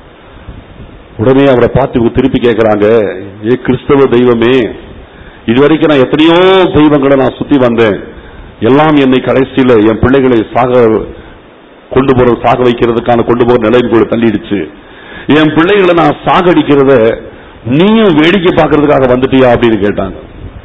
உடனே அவரை பார்த்து இவங்க திருப்பி கேட்கிறாங்க ஏ கிறிஸ்தவ தெய்வமே இதுவரைக்கும் நான் எத்தனையோ தெய்வங்களை நான் சுத்தி வந்தேன் எல்லாம் என்னை கடைசியில என் பிள்ளைகளை சாக கொண்டு போற சாக வைக்கிறதுக்கான கொண்டு போற நிலையில் கூட தள்ளிடுச்சு என் பிள்ளைகளை நான் சாகடிக்கிறத நீயும் வேடிக்கை பார்க்கறதுக்காக வந்துட்டியா அப்படின்னு கேட்டாங்க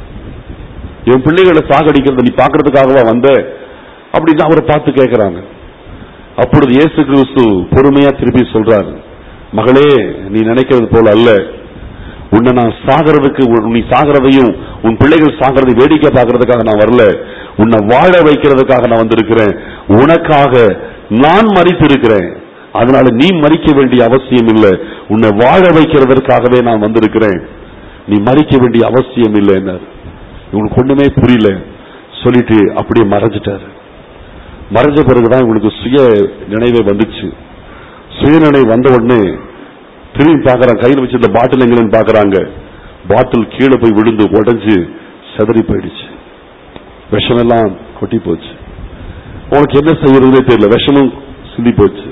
என் பிள்ளைகளை சாகடிக்கிறத நீ பார்க்கறதுக்காகவா வந்த அப்படின்னு அவரை பார்த்து கேட்கிறாங்க அப்பொழுது இயேசு கிறிஸ்து பொறுமையா திருப்பி சொல்றாரு மகளே நீ நினைக்கிறது போல அல்ல உன்னை நான் சாகிறதுக்கு உன்- நீ சாகிறதையும் உன் பிள்ளைகள் சாகிறதை வேடிக்கை பார்க்கறதுக்காக நான் வரல உன்னை வாழ வைக்கிறதுக்காக நான் வந்திருக்கிறேன் உனக்காக நான் மறித்திருக்கிறேன் அதனால நீ மறிக்க வேண்டிய அவசியம் இல்லை உன்னை வாழ வைக்கிறதற்காகவே நான் வந்திருக்கிறேன் நீ மறிக்க வேண்டிய அவசியம் இல்லைன்னாரு இவங்களுக்கு ஒண்ணுமே புரியல சொல்லிட்டு அப்படியே மறைஞ்சிட்டாரு மறைஞ்ச பிறகுதான் இவங்களுக்கு சுய நினைவே வந்துச்சு சுயநினை வந்த உடனே திரும்பி பார்க்கறாங்க கையில் வச்சிருந்த பாட்டில் எங்கன்னு பார்க்கறாங்க பாட்டில் கீழே போய் விழுந்து உடைஞ்சு செதறி போயிடுச்சு விஷமெல்லாம் கொட்டி போச்சு உனக்கு என்ன செய்யறதுனே தெரியல விஷமும் சிந்தி போச்சு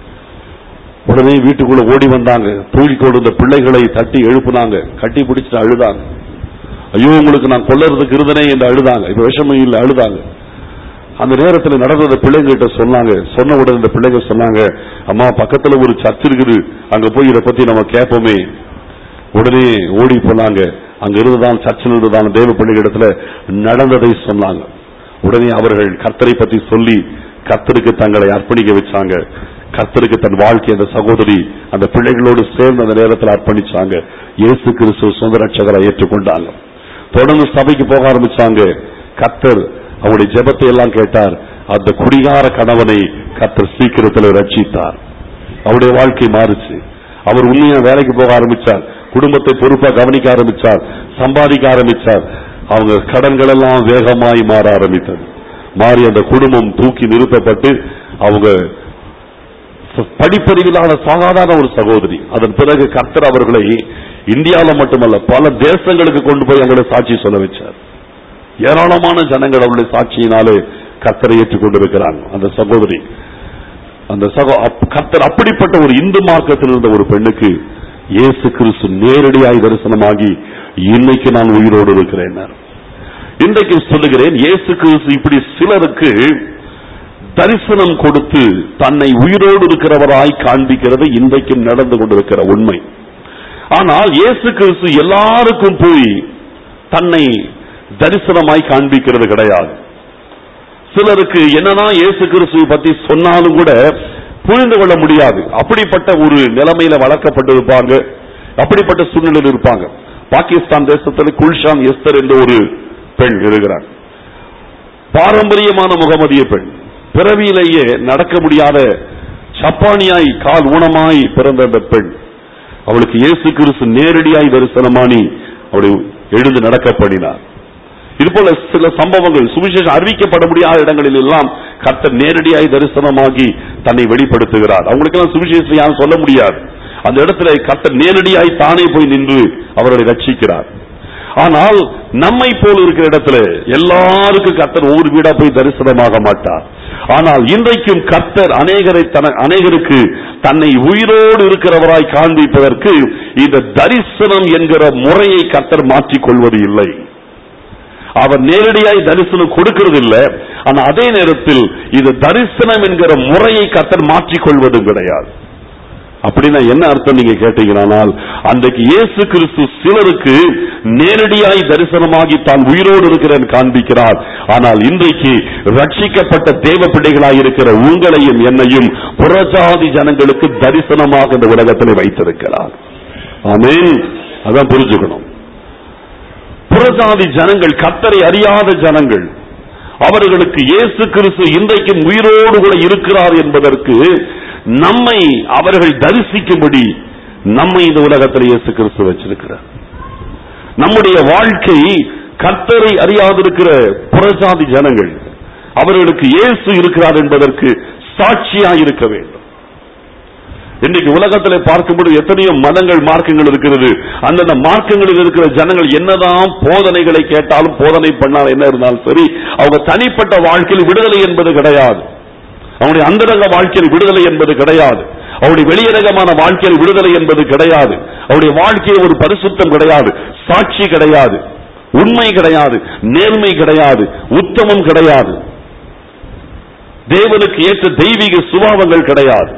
உடனே வீட்டுக்குள்ள ஓடி வந்தாங்க தூக்கி கொண்டு பிள்ளைகளை தட்டி எழுப்புனாங்க கட்டி பிடிச்சிட்டு அழுதாங்க ஐயோ உங்களுக்கு நான் கொல்லறதுக்கு இருந்தனே என்று அழுதாங்க இப்ப விஷமும் இல்ல அழுதாங்க அந்த நேரத்துல நடந்தத பிள்ளைங்கிட்ட சொன்னாங்க சொன்ன உடனே இந்த பிள்ளைங்க சொன்னாங்க அம்மா பக்கத்துல ஒரு சர்ச் இருக்குது அங்க போய் இதை பத்தி நம்ம கேட்போமே உடனே ஓடி போனாங்க அங்க இருந்துதான் சர்ச்சில் இருந்துதான் தேவ பிள்ளைகளிடத்துல நடந்ததை சொன்னாங்க உடனே அவர்கள் கர்த்தரை பத்தி சொல்லி கர்த்தருக்கு தங்களை அர்ப்பணிக்க வச்சாங்க கர்த்தருக்கு தன் வாழ்க்கை அந்த சகோதரி அந்த பிள்ளைகளோடு சேர்ந்து அந்த நேரத்தில் அர்ப்பணிச்சாங்க இயேசு கிறிஸ்து சொந்த ரட்சகரை ஏற்றுக்கொண்டாங்க தொடர்ந்து சபைக்கு போக ஆரம்பிச்சாங்க கர்த்தர் அவருடைய ஜெபத்தை எல்லாம் கேட்டார் அந்த குடிகார கணவனை கர்த்தர் சீக்கிரத்தில் ரட்சித்தார் அவருடைய வாழ்க்கை மாறுச்சு அவர் உண்மையா வேலைக்கு போக ஆரம்பிச்சார் குடும்பத்தை பொறுப்பா கவனிக்க ஆரம்பிச்சார் சம்பாதிக்க ஆரம்பிச்சார் அவங்க கடன்கள் எல்லாம் வேகமாய் மாற ஆரம்பித்தது மாறி அந்த குடும்பம் தூக்கி நிறுத்தப்பட்டு அவங்க படிப்பறிவிலான சாதாரண ஒரு சகோதரி அதன் பிறகு கர்த்தர் அவர்களை இந்தியாவில் மட்டுமல்ல பல தேசங்களுக்கு கொண்டு போய் அவங்களை சாட்சி சொல்ல வச்சார் ஏராளமான ஜனங்கள் அவருடைய சாட்சியினாலே கர்த்தரை ஏற்றுக்கொண்டிருக்கிறாங்க அந்த சகோதரி அந்த சகோ அப்- கர்த்தர் அப்படிப்பட்ட ஒரு இந்து மார்க்கத்தில் இருந்த ஒரு பெண்ணுக்கு இயேசு கிறிஸ்து நேரடியாய் தரிசனமாகி இன்னைக்கு நான் உயிரோடு இருக்கிறேன் இன்றைக்கு சொல்லுகிறேன் இயேசு கிறிஸ்து இப்படி சிலருக்கு தரிசனம் கொடுத்து தன்னை உயிரோடு இருக்கிறவராய் காண்பிக்கிறது இன்றைக்கும் நடந்து கொண்டிருக்கிற உண்மை ஆனால் இயேசு கிறிஸ்து எல்லாருக்கும் போய் தன்னை தரிசனமாய் காண்பிக்கிறது கிடையாது சிலருக்கு என்னதான் இயேசு கிறிஸ்துவை பத்தி சொன்னாலும் கூட புரிந்து கொள்ள முடியாது அப்படிப்பட்ட ஒரு நிலைமையில வளர்க்கப்பட்டிருப்பாங்க அப்படிப்பட்ட சூழ்நிலையில் இருப்பாங்க பாகிஸ்தான் தேசத்தில் குல்ஷான் எஸ்தர் என்ற ஒரு பெண் இருக்கிறார் பாரம்பரியமான முகமதிய பெண் பிறவியிலேயே நடக்க முடியாத சப்பானியாய் கால் ஊனமாய் பிறந்த அந்த பெண் அவளுக்கு இயேசு கிறிஸ்து நேரடியாய் தரிசனமானி அவளை எழுந்து நடக்க பண்ணினார் இது போல சில சம்பவங்கள் சுவிசேஷம் அறிவிக்கப்பட முடியாத இடங்களில் எல்லாம் கர்த்தர் நேரடியாய் தரிசனமாகி தன்னை வெளிப்படுத்துகிறார் அவங்களுக்கெல்லாம் சுவிசேஷம் யாரும் சொல்ல முடியாது அந்த இடத்துல கர்த்தர் நேரடியாய் தானே போய் நின்று அவர்களை ரட்சிக்கிறார் ஆனால் நம்மை போல் இருக்கிற இடத்துல எல்லாருக்கும் கர்த்தர் ஒவ்வொரு வீடா போய் தரிசனமாக மாட்டார் ஆனால் இன்றைக்கும் கர்த்தர் அநேகரை தன அநேகருக்கு தன்னை உயிரோடு இருக்கிறவராய் காண்பிப்பதற்கு இந்த தரிசனம் என்கிற முறையை கர்த்தர் மாற்றிக் கொள்வது இல்லை அவர் நேரடியாய் தரிசனம் கொடுக்கிறது இல்ல ஆனா அதே நேரத்தில் இது தரிசனம் என்கிற முறையை கர்த்தர் மாற்றிக் கொள்வதும் கிடையாது அப்படின்னா என்ன அர்த்தம் நீங்க கேட்டீங்கன்னால் அன்றைக்கு இயேசு கிறிஸ்து சிலருக்கு நேரடியாய் தரிசனமாகி தான் உயிரோடு இருக்கிறேன் காண்பிக்கிறார் ஆனால் இன்றைக்கு ரட்சிக்கப்பட்ட தேவ பிள்ளைகளாய் இருக்கிற உங்களையும் என்னையும் புறஜாதி ஜனங்களுக்கு தரிசனமாக இந்த உலகத்தில் வைத்திருக்கிறார் ஆமென் அதான் புரிஞ்சுக்கணும் புறஜாதி ஜனங்கள் கத்தரை அறியாத ஜனங்கள் அவர்களுக்கு இயேசு கிறிஸ்து இன்றைக்கும் உயிரோடு கூட இருக்கிறார் என்பதற்கு நம்மை அவர்கள் தரிசிக்கும்படி நம்மை இந்த உலகத்தில் இயேசு கிறிஸ்து வச்சிருக்கிறார் நம்முடைய வாழ்க்கை கர்த்தரை அறியாதிருக்கிற புறஜாதி ஜனங்கள் அவர்களுக்கு இயேசு இருக்கிறார் என்பதற்கு சாட்சியாய் இருக்க வேண்டும் இன்னைக்கு உலகத்தில் பார்க்கும்போது எத்தனையோ மதங்கள் மார்க்கங்கள் இருக்கிறது அந்தந்த மார்க்கங்களில் இருக்கிற ஜனங்கள் என்னதான் போதனைகளை கேட்டாலும் போதனை பண்ணால் என்ன இருந்தாலும் சரி அவங்க தனிப்பட்ட வாழ்க்கையில் விடுதலை என்பது கிடையாது அவனுடைய அந்தரங்க வாழ்க்கையில் விடுதலை என்பது கிடையாது அவருடைய வெளியரங்கமான வாழ்க்கையில் விடுதலை என்பது கிடையாது அவருடைய வாழ்க்கையில் ஒரு பரிசுத்தம் கிடையாது சாட்சி கிடையாது உண்மை கிடையாது நேர்மை கிடையாது உத்தமம் கிடையாது தேவனுக்கு ஏற்ற தெய்வீக சுபாவங்கள் கிடையாது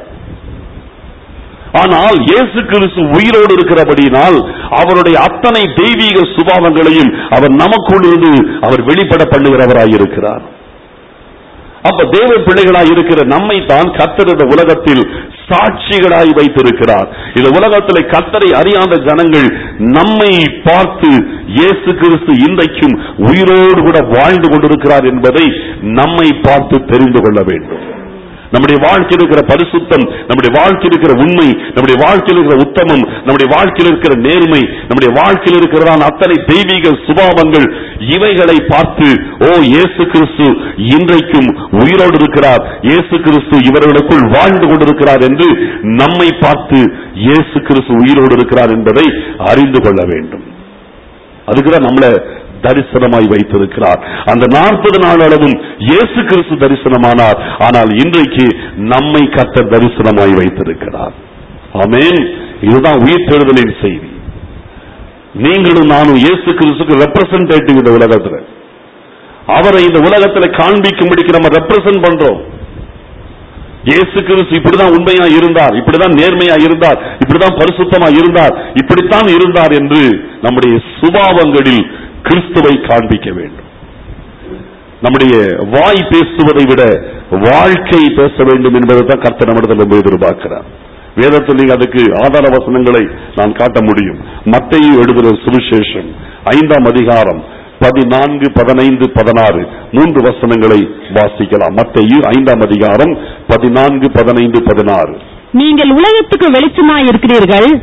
ஆனால் இயேசு கிறிஸ்து உயிரோடு இருக்கிறபடியினால் அவருடைய அத்தனை தெய்வீக சுபாவங்களையும் அவர் நமக்குள் இருந்து அவர் வெளிப்பட பண்ணுகிறவராயிருக்கிறார் அப்ப தேவ பிள்ளைகளாய் இருக்கிற நம்மை தான் கத்தர் இந்த உலகத்தில் சாட்சிகளாய் வைத்திருக்கிறார் இந்த உலகத்தில் கத்தரை அறியாத ஜனங்கள் நம்மை பார்த்து இயேசு கிறிஸ்து இன்றைக்கும் உயிரோடு கூட வாழ்ந்து கொண்டிருக்கிறார் என்பதை நம்மை பார்த்து தெரிந்து கொள்ள வேண்டும் நம்முடைய வாழ்க்கையில் இருக்கிற பரிசுத்தம் நம்முடைய வாழ்க்கையில் இருக்கிற உண்மை நம்முடைய வாழ்க்கையில் இருக்கிற உத்தமம் நம்முடைய வாழ்க்கையில் இருக்கிற நேர்மை நம்முடைய வாழ்க்கையில் இருக்கிறதான அத்தனை தெய்வீக சுபாவங்கள் இவைகளை பார்த்து ஓ இயேசு கிறிஸ்து இன்றைக்கும் உயிரோடு இருக்கிறார் இயேசு கிறிஸ்து இவர்களுக்குள் வாழ்ந்து கொண்டிருக்கிறார் என்று நம்மை பார்த்து இயேசு கிறிஸ்து உயிரோடு இருக்கிறார் என்பதை அறிந்து கொள்ள வேண்டும் அதுக்குதான் நம்மள தரிசனமாய் வைத்திருக்கிறார் அந்த நாற்பது நாள் அளவும் இயேசு கிறிஸ்து தரிசனமானார் ஆனால் இன்றைக்கு நம்மை கத்த தரிசனமாய் வைத்திருக்கிறார் ஆமென் இதுதான் உயிர்த்தெழுதலின் செய்தி நீங்களும் நானும் இயேசு கிறிஸ்துக்கு ரெப்ரசன்டேட்டிவ் இந்த உலகத்துல அவரை இந்த உலகத்துல காண்பிக்கும்படிக்கு நம்ம ரெப்ரசன்ட் பண்றோம் இயேசு கிறிஸ்து இப்படிதான் உண்மையா இருந்தார் இப்படிதான் நேர்மையா இருந்தார் இப்படிதான் பரிசுத்தமா இருந்தார் இப்படித்தான் இருந்தார் என்று நம்முடைய சுபாவங்களில் கிறிஸ்துவை காண்பிக்க வேண்டும் நம்முடைய வாய் பேசுவதை விட வாழ்க்கை பேச வேண்டும் என்பதை தான் கர்த்தர் நம்மிடத்தில் ரொம்ப எதிர்பார்க்கிறார் வேதத்தில் நீங்க அதுக்கு ஆதார வசனங்களை நான் காட்ட முடியும் மத்தையும் எழுதுகிற சுவிசேஷம் ஐந்தாம் அதிகாரம் பதினான்கு பதினைந்து பதினாறு மூன்று வசனங்களை வாசிக்கலாம் மத்தையு ஐந்தாம் அதிகாரம் பதினான்கு பதினைந்து பதினாறு நீங்கள் உலகத்துக்கு வெளிச்சமாய் இருக்கிறீர்கள்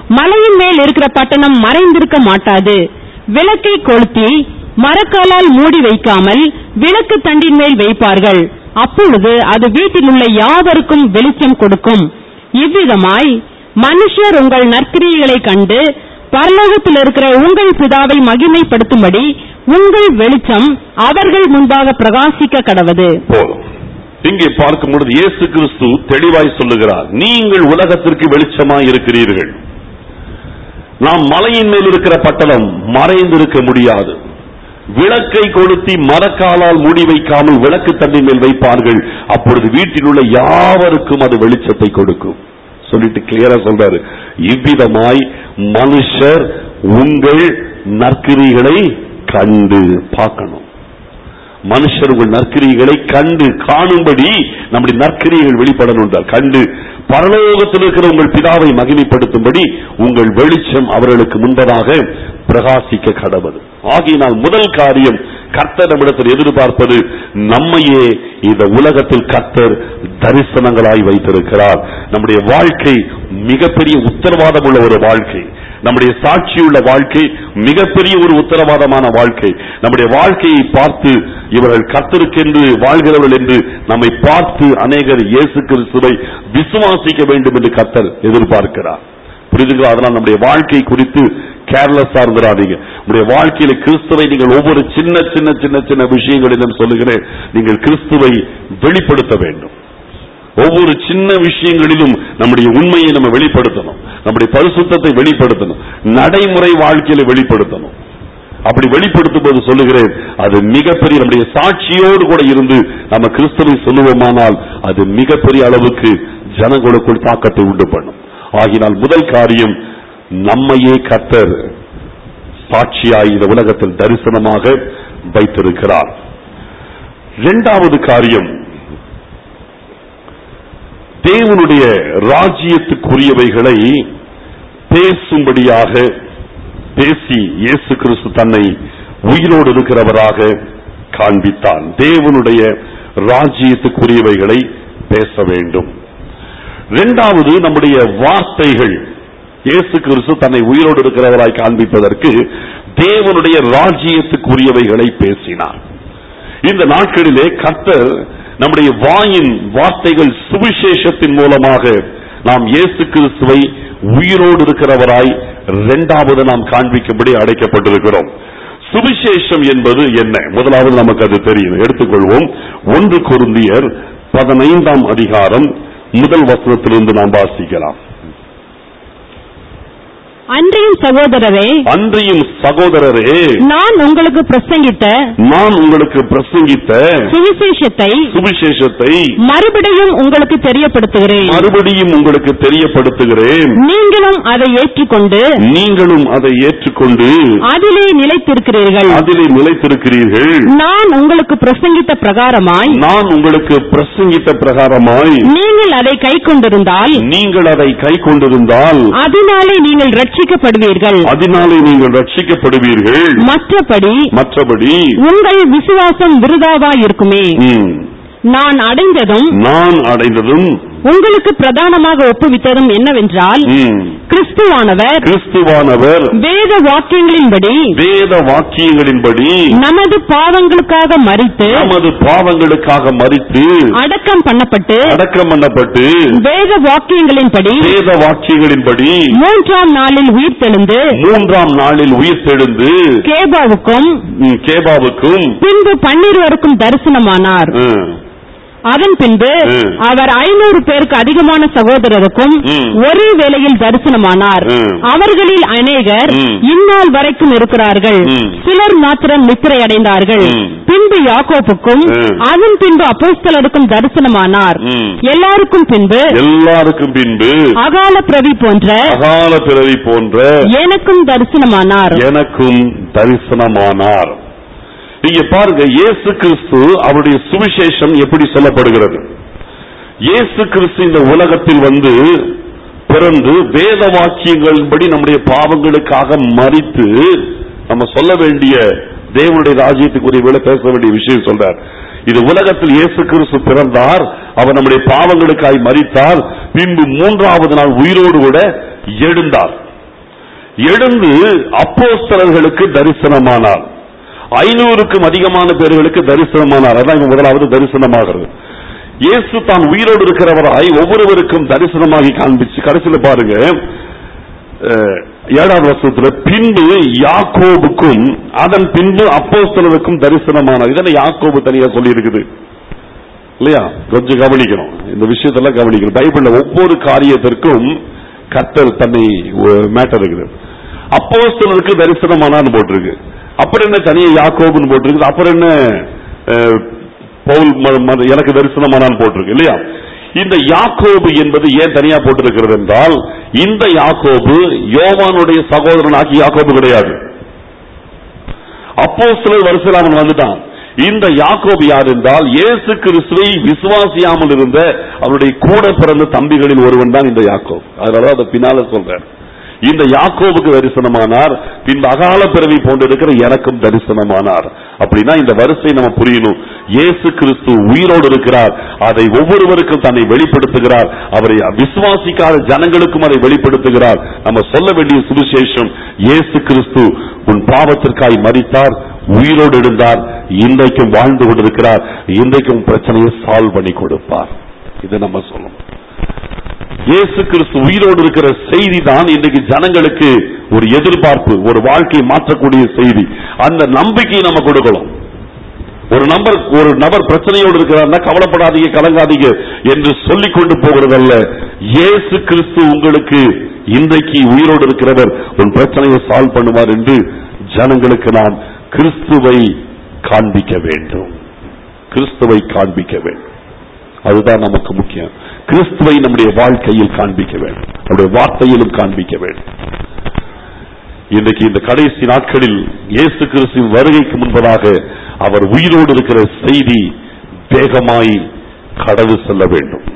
மலையின் மேல் இருக்கிற பட்டணம் மறைந்திருக்க மாட்டாது விளக்கை கொளுத்தி மரக்காலால் மூடி வைக்காமல் விளக்கு தண்டின் மேல் வைப்பார்கள் அப்பொழுது அது வீட்டில் உள்ள யாவருக்கும் வெளிச்சம் கொடுக்கும் இவ்விதமாய் மனுஷர் உங்கள் நற்கிரியைகளை கண்டு பரலோகத்தில் இருக்கிற உங்கள் பிதாவை மகிமைப்படுத்தும்படி உங்கள் வெளிச்சம் அவர்கள் முன்பாக பிரகாசிக்க கடவது போதும் இங்கே பார்க்கும் பொழுது இயேசு கிறிஸ்து தெளிவாய் சொல்லுகிறார் நீங்கள் உலகத்திற்கு வெளிச்சமாய் இருக்கிறீர்கள் நாம் மலையின் மேல் இருக்கிற பட்டணம் மறைந்திருக்க முடியாது விளக்கை கொளுத்தி மரக்காலால் மூடி வைக்காமல் விளக்கு தண்ணி மேல் வைப்பார்கள் அப்பொழுது வீட்டில் உள்ள யாவருக்கும் அது வெளிச்சத்தை கொடுக்கும் சொல்லிட்டு கிளியரா சொல்றாரு இவ்விதமாய் மனுஷர் உங்கள் நற்கிரிகளை கண்டு பார்க்கணும் மனுஷர் உங்கள் நற்கிரிகளை கண்டு காணும்படி நம்முடைய நற்கிரிகள் வெளிப்படணும் என்றார். கண்டு பரலோகத்தில் இருக்கிற உங்கள் பிதாவை மகிமைப்படுத்தும்படி உங்கள் வெளிச்சம் அவர்களுக்கு முன்பதாக பிரகாசிக்க கடவது ஆகையினால் முதல் காரியம் கர்த்தர் நம்மிடத்தில் எதிர்பார்ப்பது நம்மையே இந்த உலகத்தில் கர்த்தர் தரிசனங்களாய் வைத்திருக்கிறார் நம்முடைய வாழ்க்கை மிகப்பெரிய உத்தரவாதம் உள்ள ஒரு வாழ்க்கை நம்முடைய சாட்சியுள்ள வாழ்க்கை மிகப்பெரிய ஒரு உத்தரவாதமான வாழ்க்கை நம்முடைய வாழ்க்கையை பார்த்து இவர்கள் கர்த்தருக்கென்று வாழ்கிறவர்கள் என்று நம்மை பார்த்து அநேகர் இயேசு கிறிஸ்துவை விசுவாசிக்க வேண்டும் என்று கர்த்தர் எதிர்பார்க்கிறார் புரிதுங்களா அதனால் நம்முடைய வாழ்க்கை குறித்து கேர்லெஸ்ஸா இருந்துடாதீங்க உங்களுடைய வாழ்க்கையில கிறிஸ்துவை நீங்கள் ஒவ்வொரு சின்ன சின்ன சின்ன சின்ன விஷயங்களிலும் சொல்லுகிறேன் நீங்கள் கிறிஸ்துவை வெளிப்படுத்த வேண்டும் ஒவ்வொரு சின்ன விஷயங்களிலும் நம்முடைய உண்மையை நம்ம வெளிப்படுத்தணும் நம்முடைய பரிசுத்தத்தை வெளிப்படுத்தணும் நடைமுறை வாழ்க்கையில வெளிப்படுத்தணும் அப்படி வெளிப்படுத்தும் போது சொல்லுகிறேன் அது மிகப்பெரிய நம்முடைய சாட்சியோடு கூட இருந்து நம்ம கிறிஸ்துவை சொல்லுவோமானால் அது மிகப்பெரிய அளவுக்கு ஜனங்களுக்குள் தாக்கத்தை உண்டு பண்ணும் ஆகினால் முதல் காரியம் நம்மையே கர்த்தர் சாட்சியாய் இந்த உலகத்தில் தரிசனமாக வைத்திருக்கிறார் இரண்டாவது காரியம் தேவனுடைய ராஜ்யத்துக்குரியவைகளை பேசும்படியாக பேசி இயேசு கிறிஸ்து தன்னை உயிரோடு இருக்கிறவராக காண்பித்தான் தேவனுடைய ராஜ்யத்துக்குரியவைகளை பேச வேண்டும் இரண்டாவது நம்முடைய வார்த்தைகள் இயேசு கிறிஸ்து தன்னை உயிரோடு இருக்கிறவராய் காண்பிப்பதற்கு தேவனுடைய ராஜ்யத்துக்குரியவைகளை பேசினார் இந்த நாட்களிலே கர்த்தர் நம்முடைய வாயின் வார்த்தைகள் சுவிசேஷத்தின் மூலமாக நாம் இயேசு கிறிஸ்துவை உயிரோடு இருக்கிறவராய் இரண்டாவது நாம் காண்பிக்கும்படி அழைக்கப்பட்டிருக்கிறோம் சுவிசேஷம் என்பது என்ன முதலாவது நமக்கு அது தெரியும் எடுத்துக்கொள்வோம் ஒன்று கொருந்தியர் பதினைந்தாம் அதிகாரம் முதல் வசனத்திலிருந்து நாம் வாசிக்கலாம் அன்றையும் சகோதரரே அன்றியும் சகோதரரே நான் உங்களுக்கு பிரசங்கித்த நான் உங்களுக்கு பிரசங்கித்த சுவிசேஷத்தை சுவிசேஷத்தை மறுபடியும் உங்களுக்கு தெரியப்படுத்துகிறேன் மறுபடியும் உங்களுக்கு தெரியப்படுத்துகிறேன் நீங்களும் அதை ஏற்றுக்கொண்டு நீங்களும் அதை ஏற்றுக்கொண்டு அதிலே நிலைத்திருக்கிறீர்கள் அதிலே நிலைத்திருக்கிறீர்கள் நான் உங்களுக்கு பிரசங்கித்த பிரகாரமாய் நான் உங்களுக்கு பிரசங்கித்த பிரகாரமாய் நீங்கள் அதை கை கொண்டிருந்தால் நீங்கள் அதை கை கொண்டிருந்தால் அதனாலே நீங்கள் ரட்சிக்கப்படுவீர்கள் அதனாலே நீங்கள் ரட்சிக்கப்படுவீர்கள் மற்றபடி மற்றபடி உங்கள் விசுவாசம் விருதாவாய் இருக்குமே ம், நான் அடைந்ததும் நான் அடைந்ததும் உங்களுக்கு பிரதானமாக ஒப்புவித்ததும் என்னவென்றால் ம், கிறிஸ்துவானவர் கிறிஸ்துவானவர் வேத வாக்கியங்களின்படி வேத வாக்கியங்களின்படி நமது பாவங்களுக்காக மறித்து நமது பாவங்களுக்காக மறித்து அடக்கம் பண்ணப்பட்டு அடக்கம் பண்ணப்பட்டு வேத வாக்கியங்களின்படி வேத வாக்கியங்களின்படி மூன்றாம் நாளில் உயிர் தெழுந்து மூன்றாம் நாளில் உயிர் தெழுந்து கேபாவுக்கும் ம், கேபாவுக்கும் பின்பு பன்னிருவருக்கும் தரிசனமானார் ம், அதன் பின்பு ம். அவர் ஐநூறு பேருக்கு அதிகமான சகோதரருக்கும் ம். ஒரே வேளையில் தரிசனமானார் ம். அவர்களில் அநேகர் ம். இந்நாள் வரைக்கும் இருக்கிறார்கள் ம். சிலர் மாத்திரம் நித்திரை அடைந்தார்கள் ம். பின்பு யாக்கோப்புக்கும் ம். அதன் பின்பு அப்போஸ்தலருக்கும் தரிசனமானார் ம். எல்லாருக்கும் பின்பு எல்லாருக்கும் பின்பு அகால பிரவி போன்ற அகால பிறவி போன்ற எனக்கும் தரிசனமானார் எனக்கும் தரிசனமானார் இங்க பாருங்க இயேசு கிறிஸ்து அவருடைய சுவிசேஷம் எப்படி சொல்லப்படுகிறது இயேசு கிறிஸ்து இந்த உலகத்தில் வந்து பிறந்து வேத வாக்கியங்களின்படி நம்முடைய பாவங்களுக்காக மறித்து நம்ம சொல்ல வேண்டிய தேவனுடைய ராஜ்யத்துக்குரிய வேலை பேச வேண்டிய விஷயம் சொல்றார் இது உலகத்தில் இயேசு கிறிஸ்து பிறந்தார் அவர் நம்முடைய பாவங்களுக்காய் மறித்தார் பின்பு மூன்றாவது நாள் உயிரோடு கூட எழுந்தார் எழுந்து அப்போஸ்தலர்களுக்கு தரிசனமானார் ஐநூறுக்கும் அதிகமான பேர்களுக்கு தரிசனமானார் அதான் இங்க முதலாவது தரிசனமாகிறது இயேசு தான் உயிரோடு இருக்கிறவராய் ஒவ்வொருவருக்கும் தரிசனமாகி காண்பிச்சு கடைசியில பாருங்க அஹ், ஏழாவது வருஷத்துல பின்பு யாக்கோபுக்கும் அதன் பின்பு அப்போஸ்தலருக்கும் தரிசனமானார் இதனை யாக்கோபு தனியா சொல்லி இருக்குது இல்லையா கொஞ்சம் கவனிக்கணும் இந்த விஷயத்தெல்லாம் கவனிக்கணும் பைபிள்ல ஒவ்வொரு காரியத்திற்கும் கர்த்தர் தன்னை மேட்டர் இருக்குது அப்போஸ்தலருக்கு தரிசனமானான்னு போட்டிருக்கு அப்புறம் என்ன தனியா யாக்கோபுன்னு போட்டிருக்கு அப்புறம் என்ன அஹ், பவுல் ம- ம- எனக்கு தரிசனமானான்னு போட்டிருக்கு இல்லையா இந்த யாக்கோபு என்பது ஏன் தனியா போட்டிருக்கிறது என்றால் இந்த யாக்கோபு யோவானுடைய சகோதரன் ஆகி யாக்கோபு கிடையாது அப்போ சிலர் வரிசையில் அவன் வந்துட்டான் இந்த யாக்கோபு யார் என்றால் இயேசு கிறிஸ்துவை விசுவாசியாமல் இருந்த அவருடைய கூட பிறந்த தம்பிகளில் ஒருவன் தான் இந்த யாக்கோப் அதனால அதை பின்னால சொல்றார் இந்த யாக்கோபுக்கு தரிசனமானார் பின்பு அகால பிறவி போன்றிருக்கிற எனக்கும் தரிசனமானார் அப்படின்னா இந்த வரிசை நம்ம புரியணும் இயேசு கிறிஸ்து உயிரோடு இருக்கிறார் அதை ஒவ்வொருவருக்கும் தன்னை வெளிப்படுத்துகிறார் அவரை விசுவாசிக்காத ஜனங்களுக்கும் அதை வெளிப்படுத்துகிறார் நம்ம சொல்ல வேண்டிய சுவிசேஷம் இயேசு கிறிஸ்து உன் பாவத்திற்காய் மரித்தார் உயிரோடு எழுந்தார் இன்றைக்கும் வாழ்ந்து கொண்டிருக்கிறார் இன்றைக்கும் பிரச்சனையை சால்வ் பண்ணி கொடுப்பார் இதை நம்ம சொல்லணும் இயேசு கிறிஸ்து உயிரோடு இருக்கிற செய்தி தான் இன்றைக்கு ஜனங்களுக்கு ஒரு எதிர்பார்ப்பு ஒரு வாழ்க்கையை மாற்றக்கூடிய செய்தி அந்த நம்பிக்கையை நம்ம கொடுக்கணும் ஒரு நபர் ஒரு நபர் பிரச்சனையோடு இருக்கிறார்னா கவலைப்படாதீங்க கலங்காதீங்க என்று சொல்லிக் கொண்டு போகிறதல்ல இயேசு கிறிஸ்து உங்களுக்கு இன்றைக்கு உயிரோடு இருக்கிறவர் உன் பிரச்சனையை சால்வ் பண்ணுவார் என்று ஜனங்களுக்கு நாம் கிறிஸ்துவை காண்பிக்க வேண்டும் கிறிஸ்துவை காண்பிக்க வேண்டும் அதுதான் நமக்கு முக்கியம் கிறிஸ்துவை நம்முடைய வாழ்க்கையில் காண்பிக்க வேண்டும் நம்முடைய வார்த்தையிலும் காண்பிக்க வேண்டும் இன்றைக்கு இந்த கடைசி நாட்களில் இயேசு கிறிஸ்துவின் வருகைக்கு முன்பதாக அவர் உயிரோடு இருக்கிற செய்தி வேகமாய் கடவு செல்ல வேண்டும்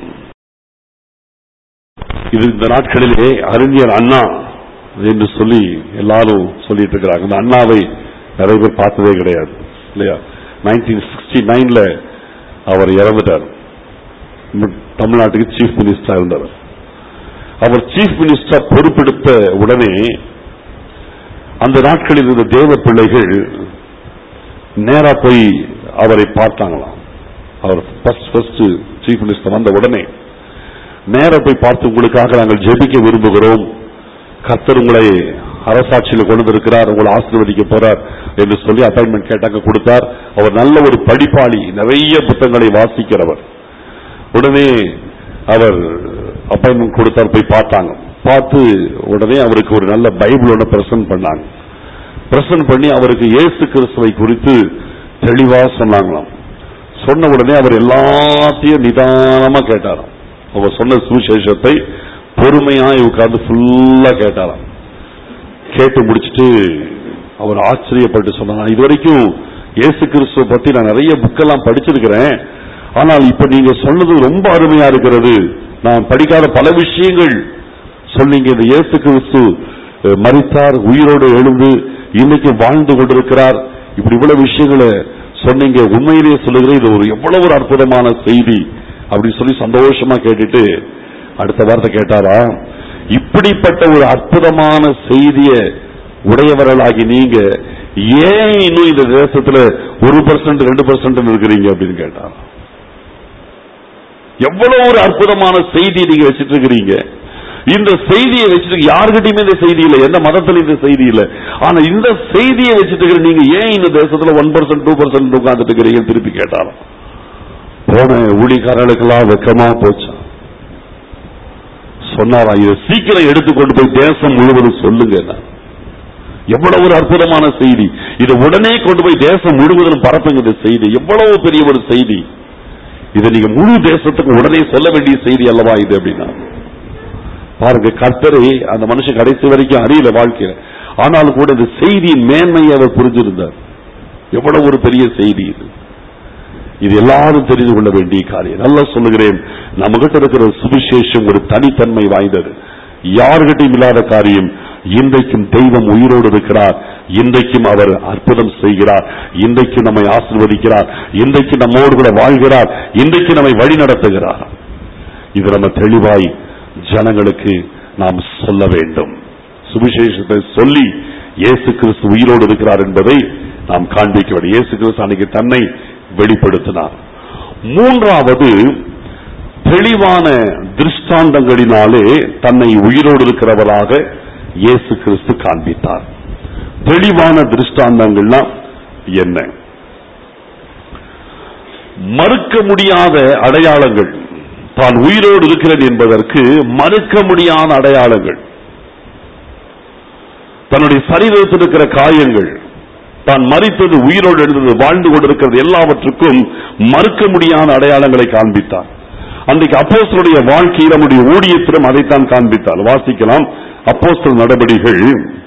இது இந்த நாட்களிலே அறிஞர் அண்ணா என்று சொல்லி எல்லாரும் சொல்லிட்டு இருக்கிறாங்க இந்த அண்ணாவை நிறைய பேர் பார்த்ததே கிடையாது இல்லையா நைன்டீன் சிக்ஸ்டி நைன்ல அவர் இறந்துட்டார் ம- தமிழ்நாட்டுக்கு சீஃப் மினிஸ்டரா இருந்தவர் அவர் சீஃப் மினிஸ்டர் பொறுப்பெடுத்த உடனே அந்த நாட்களில் இருந்த தேவ பிள்ளைகள் நேரா போய் அவரை பார்த்தாங்களாம் அவர் ஃபர்ஸ்ட் ஃபர்ஸ்ட் சீஃப் மினிஸ்டர் வந்த உடனே நேரா போய் பார்த்து உங்களுக்காக நாங்கள் ஜெபிக்க விரும்புகிறோம் கர்த்தர் உங்களை அரசாட்சியில் கொண்டு வந்திருக்கிறார் உங்களை ஆசீர்வதிக்க போறார் என்று சொல்லி அப்பாயின்மெண்ட் கேட்டாங்க கொடுத்தார் அவர் நல்ல ஒரு படிப்பாளி நிறைய புத்தகங்களை வாசிக்கிறவர் உடனே அவர் அப்பாயின்மெண்ட் கொடுத்தார் போய் பார்த்தாங்க பார்த்து உடனே அவருக்கு ஒரு நல்ல பைபிள் ஒன்று பிரசன்ட் பண்ணாங்க பிரசன்ட் பண்ணி அவருக்கு இயேசு கிறிஸ்துவை குறித்து தெளிவா சொன்னாங்களாம் சொன்ன உடனே அவர் எல்லாத்தையும் நிதானமா கேட்டாராம் அவர் சொன்ன சுவிசேஷத்தை பொறுமையாய் உட்கார்ந்து ஃபுல்லா கேட்டாராம் கேட்டு முடிச்சிட்டு அவர் ஆச்சரியப்பட்டு சொன்னார் இதுவரைக்கும் இயேசு கிறிஸ்துவ பத்தி நான் நிறைய புக்கெல்லாம் படிச்சிருக்கிறேன் ஆனால் இப்ப நீங்க சொன்னது ரொம்ப அருமையா இருக்கிறது நான் படிக்காத பல விஷயங்கள் சொன்னீங்க இந்த இயேசு கிறிஸ்து அஹ், மரித்தார் உயிரோடு எழுந்து இன்னைக்கு வாழ்ந்து கொண்டிருக்கிறார் இப்படி இவ்வளவு விஷயங்களை சொன்னீங்க உண்மையிலேயே சொல்லுகிறேன் இது ஒரு எவ்வளவு ஒரு அற்புதமான செய்தி அப்படி சொல்லி சந்தோஷமா கேட்டுட்டு அடுத்த வார்த்தை கேட்டாரா இப்படிப்பட்ட ஒரு அற்புதமான செய்திய உடையவர்களாகி நீங்க ஏன் இன்னும் இந்த தேசத்துல ஒரு பர்சன்ட் ரெண்டு பர்சன்ட் இருக்கிறீங்க அப்படின்னு கேட்டார் எவ்வளவு ஒரு அற்புதமான செய்தி நீங்க வச்சிட்டு இருக்கிறீங்க இந்த செய்தியை வச்சுட்டு யாருகிட்டயுமே இந்த செய்தி இல்லை எந்த மதத்துல இந்த செய்தி இல்லை ஆனா இந்த செய்தியை வச்சுட்டு இருக்கிற நீங்க ஏன் இந்த தேசத்துல ஒன் பர்சன்ட் டூ பர்சன்ட் உட்கார்ந்துட்டு இருக்கிறீங்கன்னு திருப்பி கேட்டாராம் போன ஊழிக்காரர்களுக்கெல்லாம் வெக்கமா போச்சு சொன்னாரா இதை சீக்கிரம் எடுத்துக்கொண்டு போய் தேசம் முழுவதும் சொல்லுங்க எவ்வளவு ஒரு அற்புதமான செய்தி இதை உடனே கொண்டு போய் தேசம் முழுவதும் பரப்புங்க இந்த செய்தி எவ்வளவு பெரிய ஒரு செய்தி இதை நீங்க முழு தேசத்துக்கு உடனே சொல்ல வேண்டிய செய்தி அல்லவா இது அப்படின்னா பாருங்க கர்த்தரை அந்த மனுஷன் கடைசி வரைக்கும் அறியல வாழ்க்கையில ஆனாலும் கூட இந்த செய்தியின் மேன்மையை அவர் புரிஞ்சிருந்தார் எவ்வளவு ஒரு பெரிய செய்தி இது இது எல்லாரும் தெரிந்து கொள்ள வேண்டிய காரியம் நல்லா சொல்லுகிறேன் நம்ம கிட்ட இருக்கிற சுவிசேஷம் ஒரு தனித்தன்மை வாய்ந்தது யார்கிட்டையும் இல்லாத காரியம் இன்றைக்கும் தெய்வம் உயிரோடு இருக்கிறார் இன்றைக்கும் அவர் அற்புதம் செய்கிறார் இன்றைக்கு நம்மை ஆசிர்வதிக்கிறார் இன்றைக்கு நம்மோடு கூட வாழ்கிறார் இன்றைக்கு நம்மை வழி நடத்துகிறார் இது நம்ம தெளிவாய் ஜனங்களுக்கு நாம் சொல்ல வேண்டும் சுவிசேஷத்தை சொல்லி இயேசு கிறிஸ்து உயிரோடு இருக்கிறார் என்பதை நாம் காண்பிக்க வேண்டும் இயேசு கிறிஸ்து அன்னைக்கு தன்னை வெளிப்படுத்தினார் மூன்றாவது தெளிவான திருஷ்டாந்தங்களினாலே தன்னை உயிரோடு இருக்கிறவராக இயேசு கிறிஸ்து காண்பித்தார் தெளிவான திருஷ்டாந்தங்கள்னா என்ன மறுக்க முடியாத அடையாளங்கள் தான் உயிரோடு இருக்கிறேன் என்பதற்கு மறுக்க முடியாத அடையாளங்கள் தன்னுடைய சரீரத்தில் இருக்கிற காயங்கள் தான் மறித்தது உயிரோடு எழுந்தது வாழ்ந்து கொண்டிருக்கிறது எல்லாவற்றுக்கும் மறுக்க முடியாத அடையாளங்களை காண்பித்தார் அன்றைக்கு அப்போஸ்தலருடைய வாழ்க்கையில் நம்முடைய ஊழியத்திலும் அதைத்தான் காண்பித்தார் வாசிக்கலாம் அப்போஸ்தல நடபடிகள்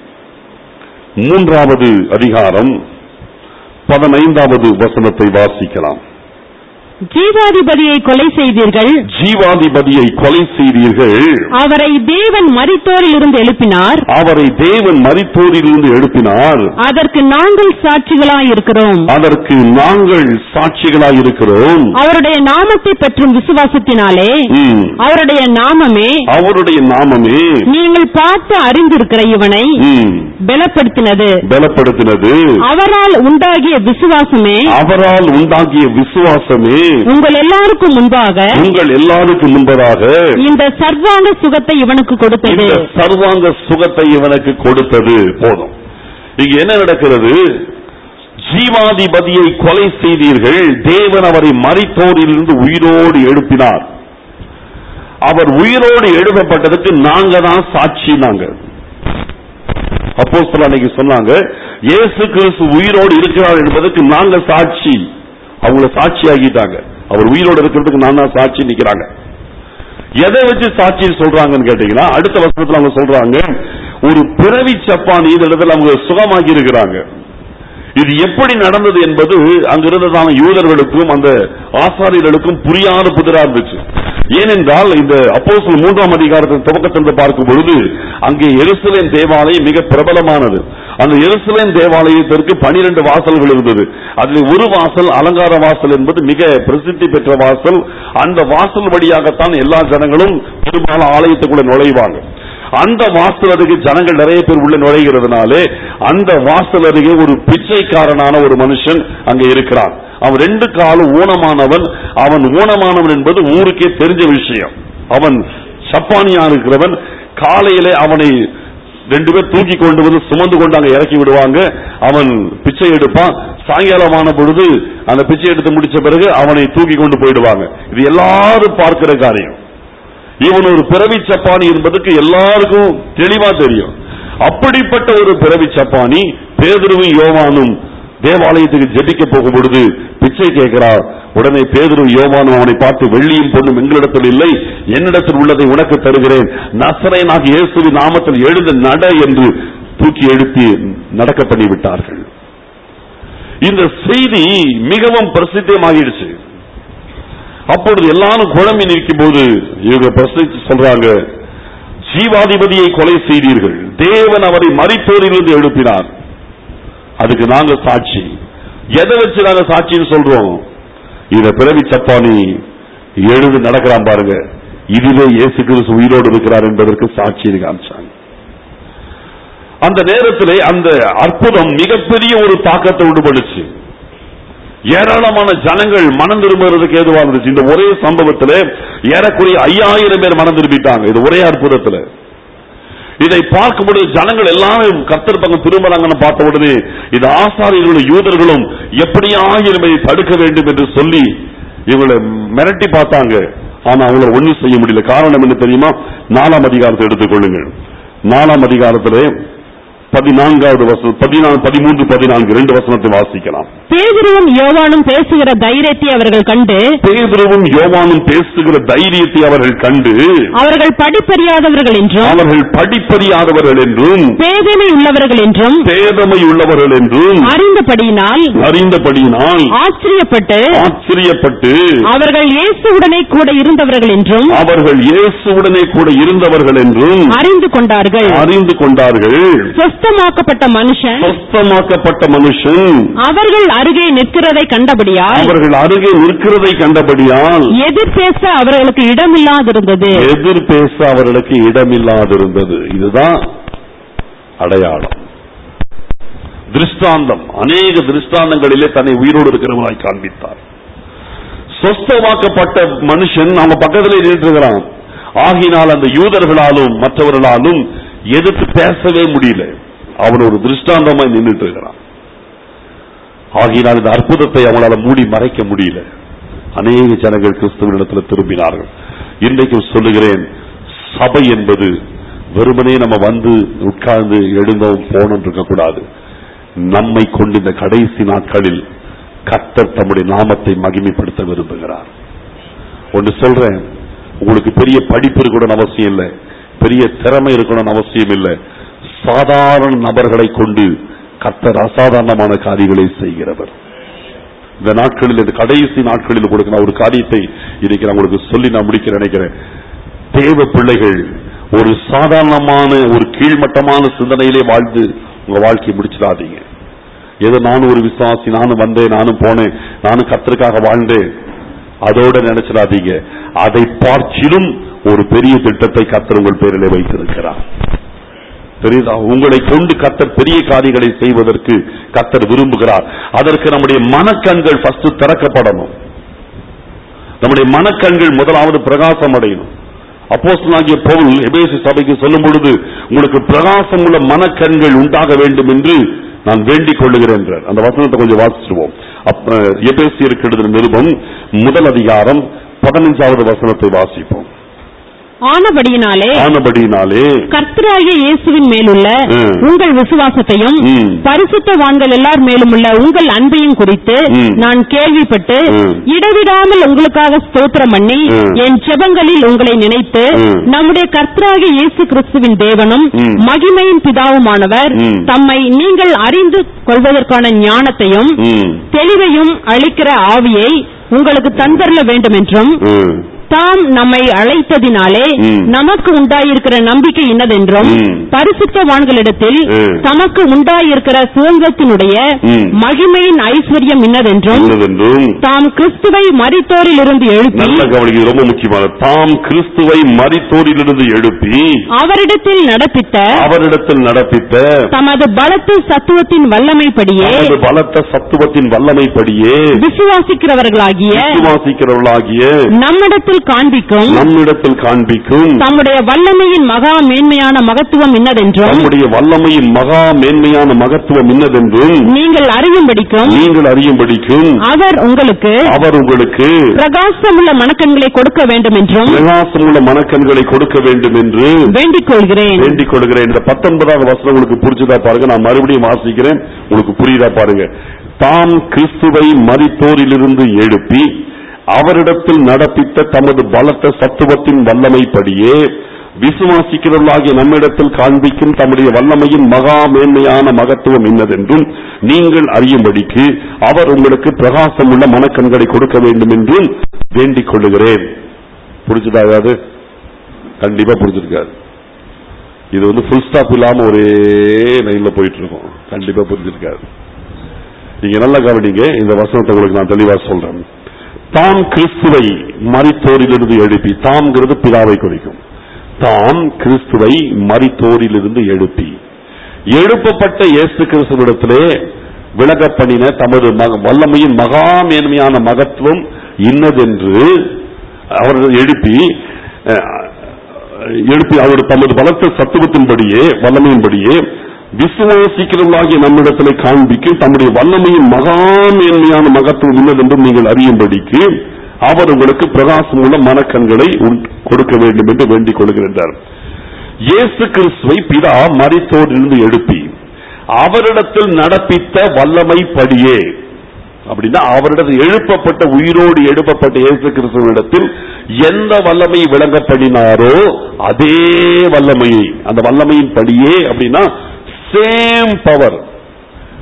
மூன்றாவது அதிகாரம் பதினைந்தாவது வசனத்தை வாசிக்கலாம் ஜீவாதிபதியை கொலை செய்தீர்கள் ஜீவாதிபதியை கொலை செய்தீர்கள் அவரை தேவன் மரித்தோரில் இருந்து எழுப்பினார் அவரை தேவன் மரித்தோரிலிருந்து எழுப்பினார் அதற்கு நாங்கள் சாட்சிகளாயிருக்கிறோம் அதற்கு நாங்கள் சாட்சிகளாய் இருக்கிறோம் அவருடைய நாமத்தை பற்றும் விசுவாசத்தினாலே ம். அவருடைய நாமமே அவருடைய நாமமே நீங்கள் பார்த்து அறிந்திருக்கிற இவனை ம், பலப்படுத்தினது பலப்படுத்தினது அவரால் உண்டாகிய விசுவாசமே அவரால் உண்டாகிய விசுவாசமே உங்கள் எல்லாருக்கும் முன்பாக உங்கள் எல்லாருக்கும் முன்பதாக இந்த சர்வாங்க சுகத்தை இவனுக்கு கொடுத்தது இந்த சர்வாங்க சுகத்தை இவனுக்கு கொடுத்தது போதும் இங்க என்ன நடக்கிறது ஜீவாதிபதியை கொலை செய்தீர்கள் தேவன் அவரை மறித்தோரிலிருந்து உயிரோடு எழுப்பினார் அவர் உயிரோடு எழுப்பப்பட்டதுக்கு நாங்க தான் சாட்சி நாங்க அப்போஸ்தலர் அன்னைக்கு சொன்னாங்க இயேசு கிறிஸ்து உயிரோடு இருக்கிறார் என்பதற்கு நாங்க சாட்சி அவங்கள சாட்சி ஆகிட்டாங்க அவர் உயிரோடு இருக்கிறதுக்கு நான் தான் சாட்சி நிக்கிறாங்க எதை வச்சு சாட்சி சொல்றாங்கன்னு கேட்டீங்கன்னா அடுத்த வருஷத்துல அவங்க சொல்றாங்க ஒரு பிறவி சப்பான் இந்த இடத்துல அவங்க சுகமாகி இருக்கிறாங்க இது எப்படி நடந்தது என்பது அங்க இருந்ததான யூதர்களுக்கும் அந்த ஆசாரியர்களுக்கும் புரியாத புதிரா இருந்துச்சு ஏனென்றால் இந்த அப்போஸ்தலர் மூன்றாம் அதிகாரத்தின் துவக்கத்திலிருந்து பார்க்கும் பொழுது அங்கே எருசலேம் தேவாலயம் மிக பிரபலமானது அந்த எருசலேம் தேவாலயத்திற்கு பனிரெண்டு வாசல்கள் இருந்தது அதில் ஒரு வாசல் அலங்கார வாசல் என்பது மிக பிரசித்தி பெற்ற வாசல் அந்த வாசல் வழியாகத்தான் எல்லா ஜனங்களும் பெரும்பாலும் ஆலயத்துக்குள்ள நுழைவாங்க அந்த வாசல் அருகே ஜனங்கள் நிறைய பேர் உள்ள நுழைகிறதுனாலே அந்த வாசல் அருகே ஒரு பிச்சைக்காரனான ஒரு மனுஷன் அங்கே இருக்கிறான் அவன் ரெண்டு காலும் ஊனமானவன் அவன் ஊனமானவன் என்பது ஊருக்கே தெரிஞ்ச விஷயம் அவன் சப்பானியா இருக்கிறவன் காலையிலே அவனை ரெண்டு பேர் தூக்கி கொண்டு வந்து சுமந்து கொண்டு அங்க இறக்கி விடுவாங்க அவன் பிச்சை எடுப்பான் சாயங்காலமான பொழுது அந்த பிச்சை எடுத்து முடிச்ச பிறகு அவனை தூக்கி கொண்டு போயிடுவாங்க இது எல்லாரும் பார்க்கிற காரியம் இவன் ஒரு பிறவி சப்பானி என்பதுக்கு எல்லாருக்கும் தெளிவா தெரியும் அப்படிப்பட்ட ஒரு பிறவி சப்பானி பேதுருவும் யோவானும் தேவாலயத்துக்கு ஜெபிக்க போகும் பொழுது பிச்சை கேட்கிறார் உடனே பேதுரு யோவானும் அவனை பார்த்து வெள்ளியும் பொண்ணும் எங்களிடத்தில் இல்லை என்னிடத்தில் உள்ளதை உனக்கு தருகிறேன் நசரேனாக இயேசுவின் நாமத்தில் எழுந்து நட என்று தூக்கி எழுப்பி நடக்க பண்ணி விட்டார்கள் இந்த செய்தி மிகவும் பிரசித்தமாகிடுச்சு அப்பொழுது எல்லாரும் குழம்பி நிற்கும் போது இவங்க பிரசித்து சொல்றாங்க ஜீவாதிபதியை கொலை செய்தீர்கள் தேவன் அவரை மறித்தோரிலிருந்து எழுப்பினார் அதுக்கு நாங்க சாட்சி எதை வச்சு நாங்க சாட்சின்னு சொல்றோம் இத பிறவி சப்பானி எழுந்து நடக்கிறான் பாருங்க இதுவே இயேசு கிறிஸ்து உயிரோடு இருக்கிறார் என்பதற்கு சாட்சி காமிச்சாங்க அந்த நேரத்திலே அந்த அற்புதம் மிகப்பெரிய ஒரு தாக்கத்தை உண்டு பண்ணுச்சு ஏராளமான ஜனங்கள் மனம் திரும்புறதுக்கு ஏதுவா இருந்துச்சு இந்த ஒரே சம்பவத்துல ஏறக்குறைய ஐயாயிரம் பேர் மனம் திரும்பிட்டாங்க இது ஒரே அற்புதத்துல இதை பார்க்கும்போது ஜனங்கள் எல்லாரும் கர்த்தர் பக்கம் திரும்புறாங்கன்னு பார்த்த உடனே இது ஆசாரியர்களும் யூதர்களும் எப்படியாயிரம் இதை தடுக்க வேண்டும் என்று சொல்லி இவங்களை மிரட்டி பார்த்தாங்க ஆனா அவங்கள ஒண்ணும் செய்ய முடியல காரணம் என்ன தெரியுமா நாலாம் அதிகாரத்தை எடுத்துக்கொள்ளுங்கள் நாலாம் அதிகாரத்திலே பதினான்காவது வசனம் பதினான்கு பதிமூன்று பதினான்கு ரெண்டு வசனத்தை வாசிக்கலாம் பேதுருவும் யோவானும் பேசுகிற தைரியத்தை அவர்கள் கண்டு பேதுருவும் யோவானும் பேசுகிற தைரியத்தை அவர்கள் கண்டு அவர்கள் படிப்பறியாதவர்கள் என்றும் அவர்கள் படிப்பறியாதவர்கள் என்றும் பேதமை உள்ளவர்கள் என்றும் பேதமை உள்ளவர்கள் என்றும் அறிந்தபடியினால் அறிந்தபடியினால் ஆச்சரியப்பட்டு ஆச்சரியப்பட்டு அவர்கள் இயேசுவுடனே கூட இருந்தவர்கள் என்றும் அவர்கள் இயேசுவுடனே கூட இருந்தவர்கள் என்றும் அறிந்து கொண்டார்கள் அறிந்து கொண்டார்கள் சொஸ்தமாக்கப்பட்ட மனுஷன் சொஸ்தமாக்கப்பட்ட மனுஷன் அவர்கள் அருகே நிற்கிறதை கண்டபடியால் அவர்கள் அருகே நிற்கிறதை கண்டபடியால் எதிர் பேச அவர்களுக்கு இடமில்லாதிருந்தது எதிர் பேச அவர்களுக்கு இடமில்லாதிருந்தது இதுதான் அடையாளம் திருஷ்டாந்தம் அநேக திருஷ்டாந்தங்களிலே தன்னை உயிரோடு இருக்கிறவனாய் காண்பித்தார் சொஸ்தமாக்கப்பட்ட மனுஷன் நம்ம பக்கத்திலே நின்று இருக்கிறான் ஆகினால் அந்த யூதர்களாலும் மற்றவர்களாலும் எதிர்த்து பேசவே முடியல அவன் ஒரு திருஷ்டாந்தமாய் நின்றுட்டு இருக்கிறான் ஆகினால் இந்த அற்புதத்தை அவங்களால மூடி மறைக்க முடியல அநேக ஜனங்கள் கிறிஸ்துவனிடத்தில் திரும்பினார்கள் இன்றைக்கும் சொல்லுகிறேன் சபை என்பது வெறுமனே நம்ம வந்து உட்கார்ந்து எழுந்தோம் போனோம் இருக்கக்கூடாது நம்மை கொண்டு இந்த கடைசி நாட்களில் கர்த்தர் தம்முடைய நாமத்தை மகிமைப்படுத்த விரும்புகிறார் ஒன்று சொல்றேன் உங்களுக்கு பெரிய படிப்பு இருக்கணும்னு அவசியம் இல்லை பெரிய திறமை இருக்கணும்னு அவசியம் இல்லை சாதாரண நபர்களை கொண்டு கர்த்தர் அசாதாரணமான காரியங்களை செய்கிறவர் இந்த நாட்களில் இந்த கடைசி நாட்களில் உங்களுக்கு நான் ஒரு காரியத்தை இன்னைக்கு நான் உங்களுக்கு சொல்லி நான் முடிக்க நினைக்கிறேன் தேவ பிள்ளைகள் ஒரு சாதாரணமான ஒரு கீழ்மட்டமான சிந்தனையிலே வாழ்ந்து உங்க வாழ்க்கையை முடிச்சிடாதீங்க ஏதோ நானும் ஒரு விசுவாசி நானும் வந்தேன் நானும் போனேன் நானும் கர்த்தருக்காக வாழ்ந்தேன் அதோட நினைச்சிடாதீங்க அதை பார்ச்சிலும் ஒரு பெரிய திட்டத்தை கர்த்தர் உங்கள் பேரிலே வைத்திருக்கிறார் தெரியுதா உங்களை கொண்டு கர்த்தர் பெரிய காரியங்களை செய்வதற்கு கர்த்தர் விரும்புகிறார் அதற்கு நம்முடைய மனக்கண்கள் ஃபர்ஸ்ட் திறக்கப்படணும் நம்முடைய மனக்கண்கள் முதலாவது பிரகாசம் அடையணும் அப்போஸ்தலனாகிய பவுல் எபேசு சபைக்கு சொல்லும் பொழுது உங்களுக்கு பிரகாசம் உள்ள மனக்கண்கள் உண்டாக வேண்டும் என்று நான் வேண்டிக் கொள்ளுகிறேன் என்றார். அந்த வசனத்தை கொஞ்சம் வாசிச்சுவோம் அப்ப எபேசியருக்கு எழுதின நிருபம் முதல் அதிகாரம் பதினஞ்சாவது வசனத்தை வாசிப்போம் ஆனபடியினாலே ஆனபடியினாலே கர்த்தராகிய இயேசுவின் மேலுள்ள ம். உங்கள் விசுவாசத்தையும் ம். பரிசுத்தவான்கள் எல்லார் மேலுமுள்ள உங்கள் அன்பையும் குறித்து ம். நான் கேள்விப்பட்டு ம். இடைவிடாமல் உங்களுக்காக ஸ்தோத்திரம் பண்ணி ம். என் ஜெபங்களில் உங்களை நினைத்து ம். நம்முடைய கர்த்தராகிய இயேசு கிறிஸ்துவின் தேவனும் ம். மகிமையின் பிதாவுமானவர் ம். தம்மை நீங்கள் அறிந்து கொள்வதற்கான ஞானத்தையும் ம், தெளிவையும் அளிக்கிற ஆவியை உங்களுக்கு தந்தரல வேண்டும் என்றும் ம், தாம் நம்மை அழைத்ததினாலே ம். நமக்கு உண்டாயிருக்கிற நம்பிக்கை இன்னதென்றும் ம். பரிசுத்தவான்களிடத்தில் ம். தமக்கு உண்டாயிருக்கிற சுதந்திரத்தினுடைய ம். மகிமையின் ஐஸ்வர்யம் இன்னதென்றும் உள்ளதென்றும் தாம் கிறிஸ்துவை மரித்தோரிலிருந்து எழுப்பி நல்ல கவனிக்க ரொம்ப முக்கியமானது தாம் கிறிஸ்துவை மரித்தோரிலிருந்து எழுப்பி அவரிடத்தில் நடப்பித்த அவரிடத்தில் நடப்பித்த தமது பலத்து சத்துவத்தின் வல்லமைப்படியே தமது பலத்த சத்துவத்தின் வல்லமைப்படியே விசுவாசிக்கிறவர்களாகிய விசுவாசிக்கிறவர்களாகிய நம்மிடத்தில் காண்பிக்கும் நம்மிடத்தில் காண்பிக்கும் தம்முடைய வல்லமையின் மகா மேன்மையான மகத்துவம் இன்னதென்றும் நம்முடைய வல்லமையின் மகா மேன்மையான மகத்துவம் இன்னதென்றும் நீங்கள் அறியும்படிக்கும் நீங்கள் அறியும்படிக்கும் அவர் உங்களுக்கு அவர் உங்களுக்கு பிரகாசமுள்ள மனக்கண்களை கொடுக்க வேண்டும் என்றும் பிரகாசமுள்ள மனக்கண்களை கொடுக்க வேண்டும் என்று வேண்டிக் கொள்கிறேன் வேண்டிக் கொள்கிறேன் இந்த பத்தொன்பதாவது வசனம் உங்களுக்கு புரிஞ்சுதா பாருங்க நான் மறுபடியும் வாசிக்கிறேன் உங்களுக்கு புரியுதா பாருங்க தாம் கிறிஸ்துவை மரித்தோரிலிருந்து எழுப்பி அவரிடத்தில் நடப்பித்த தமது பலத்த சத்துவத்தின் வல்லமைப்படியே விசுவாசிக்கிறவர்களாகிய நம்மிடத்தில் காண்பிக்கும் தம்முடைய வல்லமையின் மகா மேன்மையான மகத்துவம் இன்னதென்றும் நீங்கள் அறியும்படிக்கு அவர் உங்களுக்கு பிரகாசமுள்ள மனக்கண்களை கொடுக்க வேண்டும் என்றும் வேண்டிக் கொள்ளுகிறேன் புரிஞ்சுதா ஏதாவது கண்டிப்பா புரிஞ்சிருக்காரு இது வந்து ஃபுல் ஸ்டாப் இல்லாம ஒரே லைன்ல போயிட்டு இருக்கும் கண்டிப்பா புரிஞ்சிருக்காரு நீங்க நல்லா கவனிங்க இந்த வசனத்தை உங்களுக்கு நான் தெளிவா சொல்றேன் தாம் கிறிஸ்துவை மரித்தோரிலிருந்து எழுப்பி தாம்ங்கிறது பிதாவை குறிக்கும் தாம் கிறிஸ்துவை மரித்தோரிலிருந்து எழுப்பி எழுப்பப்பட்ட இயேசு கிறிஸ்துவிடத்திலே விலகப் பண்ணின தமது மக- வல்லமையின் மகா மேன்மையான மகத்துவம் இன்னதென்று அவர்கள் எழுப்பி அஹ், எழுப்பி அவருடைய தமது பலத்த சத்துவத்தின்படியே வல்லமையின்படியே விசுவாசிக்கிறவர்களாகிய நம்மிடத்திலே காண்பிக்கும் தம்முடைய வல்லமையின் மகா மேன்மையான மகத்துவம் இன்னதென்றும் நீங்கள் அறியும்படிக்கு அவர் உங்களுக்கு பிரகாசமுள்ள மனக்கண்களை உண்- கொடுக்க வேண்டும் என்று வேண்டிக் கொள்கிறார் இயேசு கிறிஸ்துவை பிதா மரித்தோரிலிருந்து எழுப்பி அவரிடத்தில் நடப்பித்த வல்லமைப்படியே அப்படின்னா அவரிடத்தில் எழுப்பப்பட்ட உயிரோடு எழுப்பப்பட்ட இயேசு கிறிஸ்துவிடத்தில் எந்த வல்லமை விளங்கப்படினாரோ அதே வல்லமையை அந்த வல்லமையின் படியே அப்படின்னா சேம் பவர்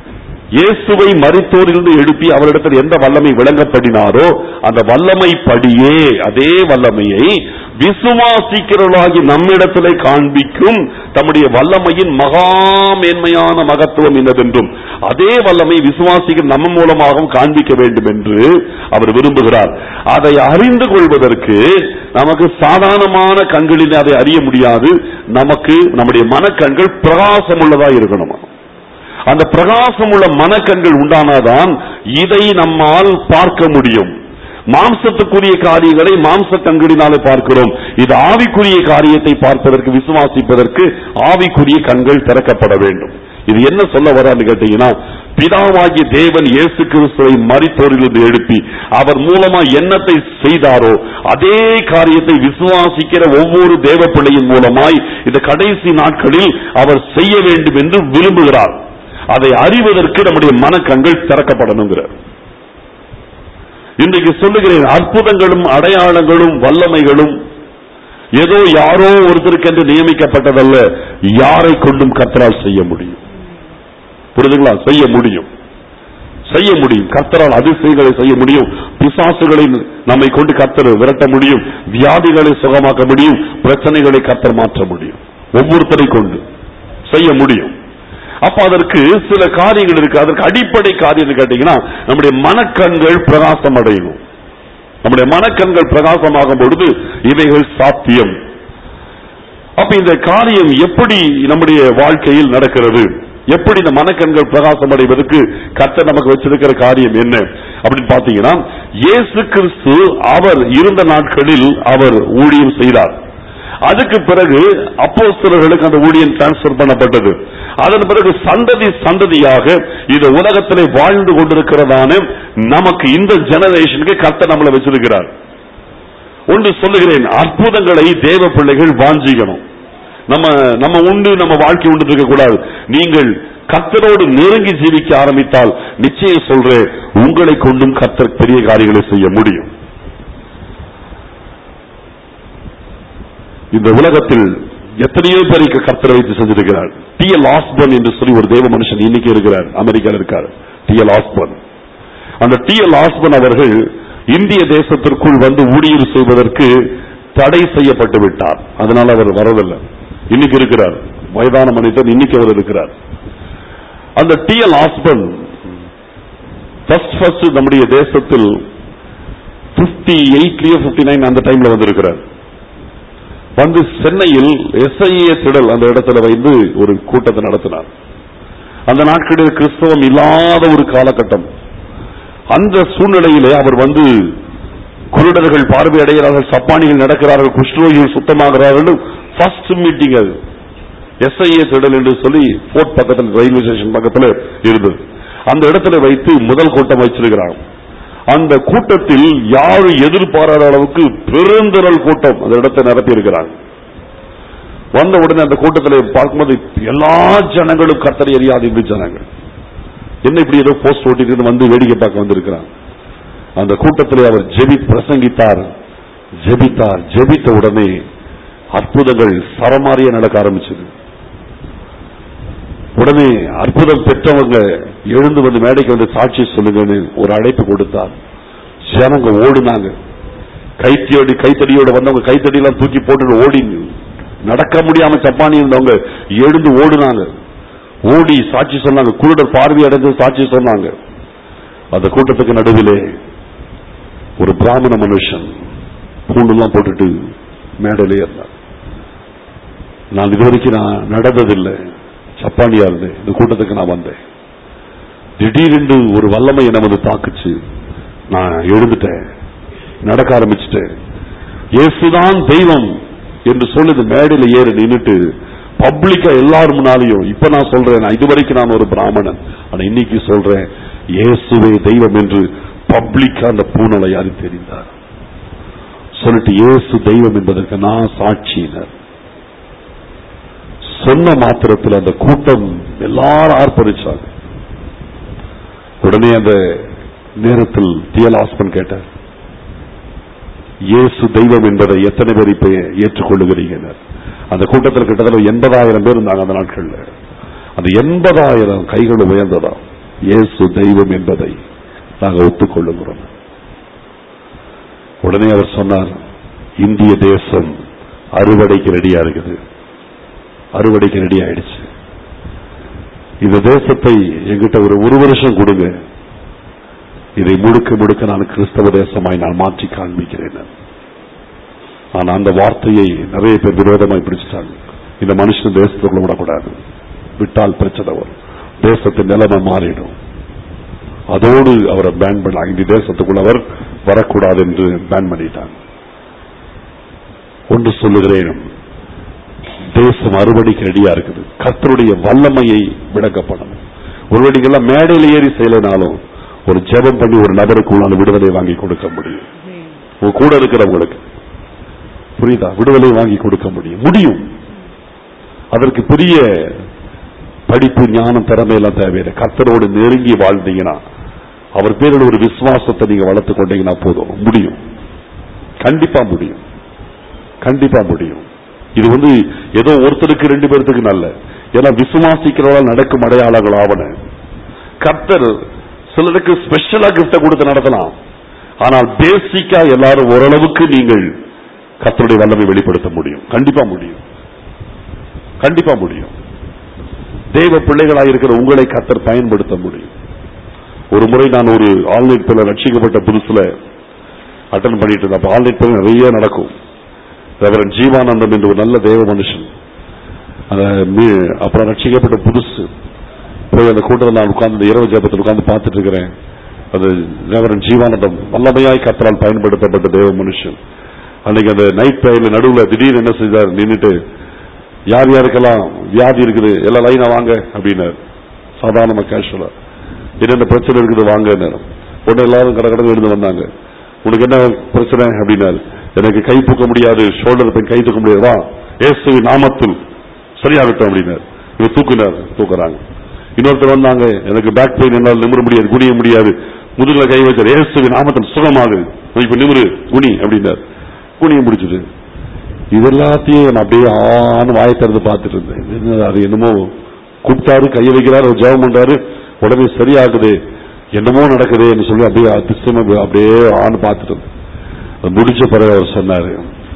இயேசுவை மரித்தோரிலிருந்து எழுப்பி அவரிடத்தில் எந்த வல்லமை விளங்கப்படினாரோ அந்த வல்லமை படியே அதே வல்லமையை விசுவாசிக்கிறவர்களாகி நம்மிடத்திலே காண்பிக்கும் தம்முடைய வல்லமையின் மகா மேன்மையான மகத்துவம் என்னதென்றும் அதே வல்லமை விசுவாசிக்கிற நம்ம மூலமாகவும் காண்பிக்க வேண்டும் என்று அவர் விரும்புகிறார் அதை அறிந்து கொள்வதற்கு நமக்கு சாதாரணமான கண்களில் அதை அறிய முடியாது நமக்கு நம்முடைய மனக்கண்கள் பிரகாசம் உள்ளதா இருக்கணுமா அந்த பிரகாசம் உள்ள மனக்கண்கள் உண்டானாதான் இதை நம்மால் பார்க்க முடியும் மாம்சத்துக்குரிய காரியங்களை மாம்ச கண்களினாலே பார்க்கிறோம் இது ஆவிக்குரிய காரியத்தை பார்ப்பதற்கு விசுவாசிப்பதற்கு ஆவிக்குரிய கண்கள் திறக்கப்பட வேண்டும் இது என்ன சொல்ல வரான்னு கேட்டீங்கன்னா பிதாவாகிய தேவன் இயேசு கிறிஸ்துவை மரித்தோரிலிருந்து எழுப்பி அவர் மூலமா என்னத்தை செய்தாரோ அதே காரியத்தை விசுவாசிக்கிற ஒவ்வொரு தேவ பிள்ளையின் மூலமாய் இந்த கடைசி நாட்களில் அவர் செய்ய வேண்டும் என்று விரும்புகிறார் அதை அறிவதற்கு நம்முடைய மனக்கண்கள் திறக்கப்படணுங்கிறார் இன்றைக்கு சொல்லுகிறேன் அற்புதங்களும் அடையாளங்களும் வல்லமைகளும் ஏதோ யாரோ ஒருத்தருக்கென்று நியமிக்கப்பட்டதல்ல யாரை கொண்டும் கர்த்தரால் செய்ய முடியும் புரிதுங்களா செய்ய முடியும் செய்ய முடியும் கர்த்தரால் அதிசயங்களை செய்ய முடியும் பிசாசுகளை நம்மை கொண்டு கர்த்தர் விரட்ட முடியும் வியாதிகளை சுகமாக்க முடியும் பிரச்சனைகளை கர்த்தர் மாற்ற முடியும் ஒவ்வொருத்தரை கொண்டு செய்ய முடியும் அப்ப அதற்கு சில காரியங்கள் இருக்கு அதற்கு அடிப்படை காரியம் கேட்டீங்கன்னா நம்முடைய மனக்கண்கள் பிரகாசம் அடையணும் நம்முடைய மனக்கண்கள் பிரகாசமாகும் பொழுது இவைகள் சாத்தியம் அப்ப இந்த காரியம் எப்படி நம்முடைய வாழ்க்கையில் நடக்கிறது எப்படி இந்த மனக்கண்கள் பிரகாசம் அடைவதற்கு கர்த்தர் நமக்கு வச்சிருக்கிற காரியம் என்ன அப்படின்னு பாத்தீங்கன்னா இயேசு கிறிஸ்து அவர் இருந்த நாட்களில் அவர் ஊழியம் செய்தார் அதுக்கு பிறகு அப்போஸ்தலர்களுக்கு அந்த ஊழியம் டிரான்ஸ்பர் பண்ணப்பட்டது அதன் பிறகு சந்ததி சந்ததியாக இந்த உலகத்திலே வாழ்ந்து கொண்டிருக்கிறதான நமக்கு இந்த ஜெனரேஷனுக்கு கர்த்தர் நம்மளை வச்சிருக்கிறார் ஒன்று சொல்லுகிறேன் அற்புதங்களை தேவ பிள்ளைகள் வாஞ்சிக்கணும் நம்ம நம்ம உண்டு நம்ம வாழ்க்கை உண்டு இருக்க கூடாது நீங்கள் கர்த்தரோடு நெருங்கி ஜீவிக்க ஆரம்பித்தால் நிச்சயம் சொல்றேன் உங்களை கொண்டும் கர்த்தர் பெரிய காரியங்களை செய்ய முடியும் இந்த உலகத்தில் எத்தனையோ பேருக்கு கர்த்தரை வைத்து செஞ்சிருக்கிறார் டி எல் ஆஸ்பர்ன் என்று சொல்லி ஒரு தேவ மனுஷன் இன்னைக்கு இருக்கிறார் அமெரிக்காவில் இருக்கார் டி எல் ஆஸ்பர்ன் அந்த டி எல் ஆஸ்பர்ன் அவர்கள் இந்திய தேசத்திற்குள் வந்து ஊழியர் செய்வதற்கு தடை செய்யப்பட்டு விட்டார் அதனால அவர் வரவில்லை இன்னைக்கு இருக்கிறார் வயதான மனிதன் இன்னைக்கு அவர் இருக்கிறார் அந்த T L Osborn first first நம்முடைய தேசத்தில் பிப்டி எயிட்லயோ பிப்டி நைன் அந்த டைம்ல வந்திருக்கிறார் வந்து சென்னையில் எஸ்ஐஏ திடல் அந்த இடத்துல வைத்து ஒரு கூட்டத்தை நடத்தினார் அந்த நாட்களில் கிறிஸ்தவம் இல்லாத ஒரு காலகட்டம் அந்த சூழ்நிலையிலே அவர் வந்து குருடர்கள் பார்வையடைகிறார்கள் சப்பானிகள் நடக்கிறார்கள் குஷ்ரோகிகள் சுத்தமாகிறார்கள் ஃபர்ஸ்ட் மீட்டிங் அது எஸ்ஐஏ திடல் என்று சொல்லி போர்ட் பக்கத்தில் ரயில்வே ஸ்டேஷன் பக்கத்தில் இருந்தது அந்த இடத்துல வைத்து முதல் கூட்டம் வச்சிருக்கிறாங்க அந்த கூட்டத்தில் யாரும் எதிர்பாராத அளவுக்கு பெருந்திரள் கூட்டம் அந்த இடத்தை நிரப்பி இருக்கிறாங்க வந்த உடனே அந்த கூட்டத்தில் பார்க்கும்போது எல்லா ஜனங்களும் கத்தரை எறியாது இந்த ஜனங்கள் என்ன இப்படி ஏதோ போஸ்ட் ஓட்டிட்டு வந்து வேடிக்கை பார்க்க வந்திருக்கிறாங்க அந்த கூட்டத்தில் அவர் ஜெபி பிரசங்கித்தார் ஜெபித்தார் ஜெபித்த உடனே அற்புதங்கள் சரமாரியா நடக்க ஆரம்பிச்சது உடனே அற்புதம் பெற்றவங்க எழுந்து வந்து மேடைக்கு வந்து சாட்சி சொல்லுங்கன்னு ஒரு அழைப்பு கொடுத்தார் ஜனங்க ஓடுனாங்க கைத்தடியோடு கைத்தடியோட வந்தவங்க கைத்தடியெல்லாம் தூக்கி போட்டு ஓடி நடக்க முடியாம சப்பானி இருந்தவங்க எழுந்து ஓடுனாங்க ஓடி சாட்சி சொன்னாங்க குருடர் பார்வை அடைஞ்சு சாட்சி சொன்னாங்க அந்த கூட்டத்துக்கு நடுவிலே ஒரு பிராமண மனுஷன் பூண்டெல்லாம் போட்டுட்டு மேடையிலே இருந்தார் நான் இதுவரைக்கும் நான் நடந்ததில்லை சப்பானியா இருந்தேன் இந்த கூட்டத்துக்கு நான் வந்தேன் திடீரென்று ஒரு வல்லமை என்னை வந்து தாக்குச்சு நான் எழுந்துட்டேன் நடக்க ஆரம்பிச்சிட்டேன் இயேசுதான் தெய்வம் என்று சொல்லி இந்த மேடையில ஏறி நின்னுட்டு பப்ளிக்கா எல்லாரும் முன்னாலையும் இப்ப நான் சொல்றேன் நான் இதுவரைக்கும் நான் ஒரு பிராமணன் ஆனா இன்னைக்கு சொல்றேன் இயேசுவே தெய்வம் என்று பப்ளிக்கா அந்த பூனலை யாரு தெரிந்தார் சொல்லிட்டு இயேசு தெய்வம் என்பதற்கு நான் சாட்சியினர் சொன்ன மாத்திரத்தில் அந்த கூட்டம் எல்லாரும் ஆர்ப்பரிச்சாங்க உடனே அந்த நேரத்தில் டிஎல் ஆஸ்பன் கேட்டார் இயேசு தெய்வம் என்பதை எத்தனை பேர் இப்ப ஏற்றுக்கொள்ளுகிறீங்க அந்த கூட்டத்தில் கிட்டத்தட்ட எண்பதாயிரம் பேர் இருந்தாங்க அந்த நாட்கள்ல அந்த எண்பதாயிரம் கைகள் உயர்ந்ததா இயேசு தெய்வம் என்பதை நாங்கள் ஒத்துக்கொள்ளுகிறோம் உடனே அவர் சொன்னார் இந்திய தேசம் அறுவடைக்கு ரெடியா இருக்குது அறுவடைக்கு ரெடி ஆயிடுச்சு இந்த தேசத்தை எங்கிட்ட ஒரு ஒரு வருஷம் கொடுங்க இதை முழுக்க முழுக்க நான் கிறிஸ்தவ தேசமாய் நான் மாற்றி காண்பிக்கிறேன் ஆனா அந்த வார்த்தையை நிறைய பேர் விரோதமாய் பிடிச்சிட்டாங்க இந்த மனுஷன் தேசத்துக்குள்ள விடக்கூடாது விட்டால் பிரச்சனை வரும் தேசத்தின் நிலைமை மாறிடும் அதோடு அவரை பேன் பண்ணாங்க இந்த தேசத்துக்குள்ள அவர் வரக்கூடாது என்று பேன் பண்ணிட்டாங்க ஒன்று சொல்லுகிறேன் தேசம் அறுவடைக்கு ரெடியா இருக்குது கர்த்தருடைய வல்லமையை விளக்கப்படணும் ஒருவேளை நீங்கெல்லாம் மேடையில் ஏறி செய்யலைனாலும் ஒரு ஜெபம் பண்ணி ஒரு நபருக்கு உங்களால விடுதலை வாங்கி கொடுக்க முடியும் உங்க கூட இருக்கிறவங்களுக்கு புரியுதா விடுதலை வாங்கி கொடுக்க முடியும் முடியும் அதற்கு பெரிய படிப்பு ஞானம் திறமை எல்லாம் தேவையில்லை கர்த்தரோடு நெருங்கி வாழ்ந்தீங்கன்னா அவர் பேரில் ஒரு விசுவாசத்தை நீங்க வளர்த்து கொண்டீங்கன்னா போதும் முடியும் கண்டிப்பா முடியும் கண்டிப்பா முடியும் இது வந்து ஏதோ ஒருத்தருக்கு ரெண்டு பேர்த்துக்கு நல்ல ஏன்னா விசுவாசிக்கிறவர்கள் நடக்கும் அடையாளங்கள் ஆவன கர்த்தர் சிலருக்கு ஸ்பெஷலா கிஃப்ட கொடுத்து நடத்தலாம் ஆனால் பேசிக்கா எல்லாரும் ஓரளவுக்கு நீங்கள் கர்த்தருடைய வல்லமை வெளிப்படுத்த முடியும் கண்டிப்பா முடியும் கண்டிப்பா முடியும் தேவ பிள்ளைகளாக இருக்கிற உங்களை கர்த்தர் பயன்படுத்த முடியும் ஒரு முறை நான் ஒரு ஆன்லைன் பிள்ளை ரட்சிக்கப்பட்ட புதுசுல அட்டன் பண்ணிட்டு இருந்தேன் அப்ப ஆன்லைன் பிள்ளை நிறைய நடக்கும் ரெவரன் ஜீவானந்தம் என்று ஒரு நல்ல தேவ மனுஷன் அந்த மீ- அப்புறம் ரட்சிக்கப்பட்ட புதுசு போய் அந்த கூட்டத்தில் நான் உட்கார்ந்து இரவு ஜெபத்தில் உட்கார்ந்து பார்த்துட்டு இருக்கிறேன் அது ரெவரன் ஜீவானந்தம் வல்லமையாய் கத்தரால் பயன்படுத்தப்பட்ட தேவ மனுஷன் அன்னைக்கு அந்த நைட் டைம்ல நடுவுல திடீர்னு என்ன செய்தார் நின்னுட்டு யார் யாருக்கெல்லாம் வியாதி இருக்குது எல்லாம் லைனா வாங்க அப்படின்னாரு சாதாரணமா கேஷுவலா என்னென்ன பிரச்சனை இருக்குது வாங்க உடனே எல்லாரும் கடை கடை எழுந்து வந்தாங்க உனக்கு என்ன பிரச்சனை அப்படின்னாரு எனக்கு கை தூக்க முடியாது ஷோல்டர் பெயின் கை தூக்க முடியாது வா ஏசு நாமத்தில் சரியாகட்டும் அப்படின்னாரு இவர் தூக்குனார் தூக்குறாங்க இன்னொருத்தர் வந்தாங்க எனக்கு பேக் பெயின் என்னால் நிமிர முடியாது குனிய முடியாது முதுகுல கை வச்சார் ஏசு நாமத்தில் சுகமாகுது நீ இப்ப நிமிரு குனி அப்படின்னார் குனிய முடிச்சது இது எல்லாத்தையும் நான் அப்படியே ஆன்னு வாயை திறந்து பார்த்துட்டு இருந்தேன் இது என்ன அது என்னமோ கூப்பிட்டாரு கையை வைக்கிறாரு ஒரு ஜெபம் பண்றாரு உடனே சரியாகுது என்னமோ நடக்குதுன்னு சொல்லி அப்படியே அதிசயமா அப்படியே ஆன்னு பார்த்துட்டு இருந்தேன் அது முடிச்ச பிறகு அவர் சொன்னாரு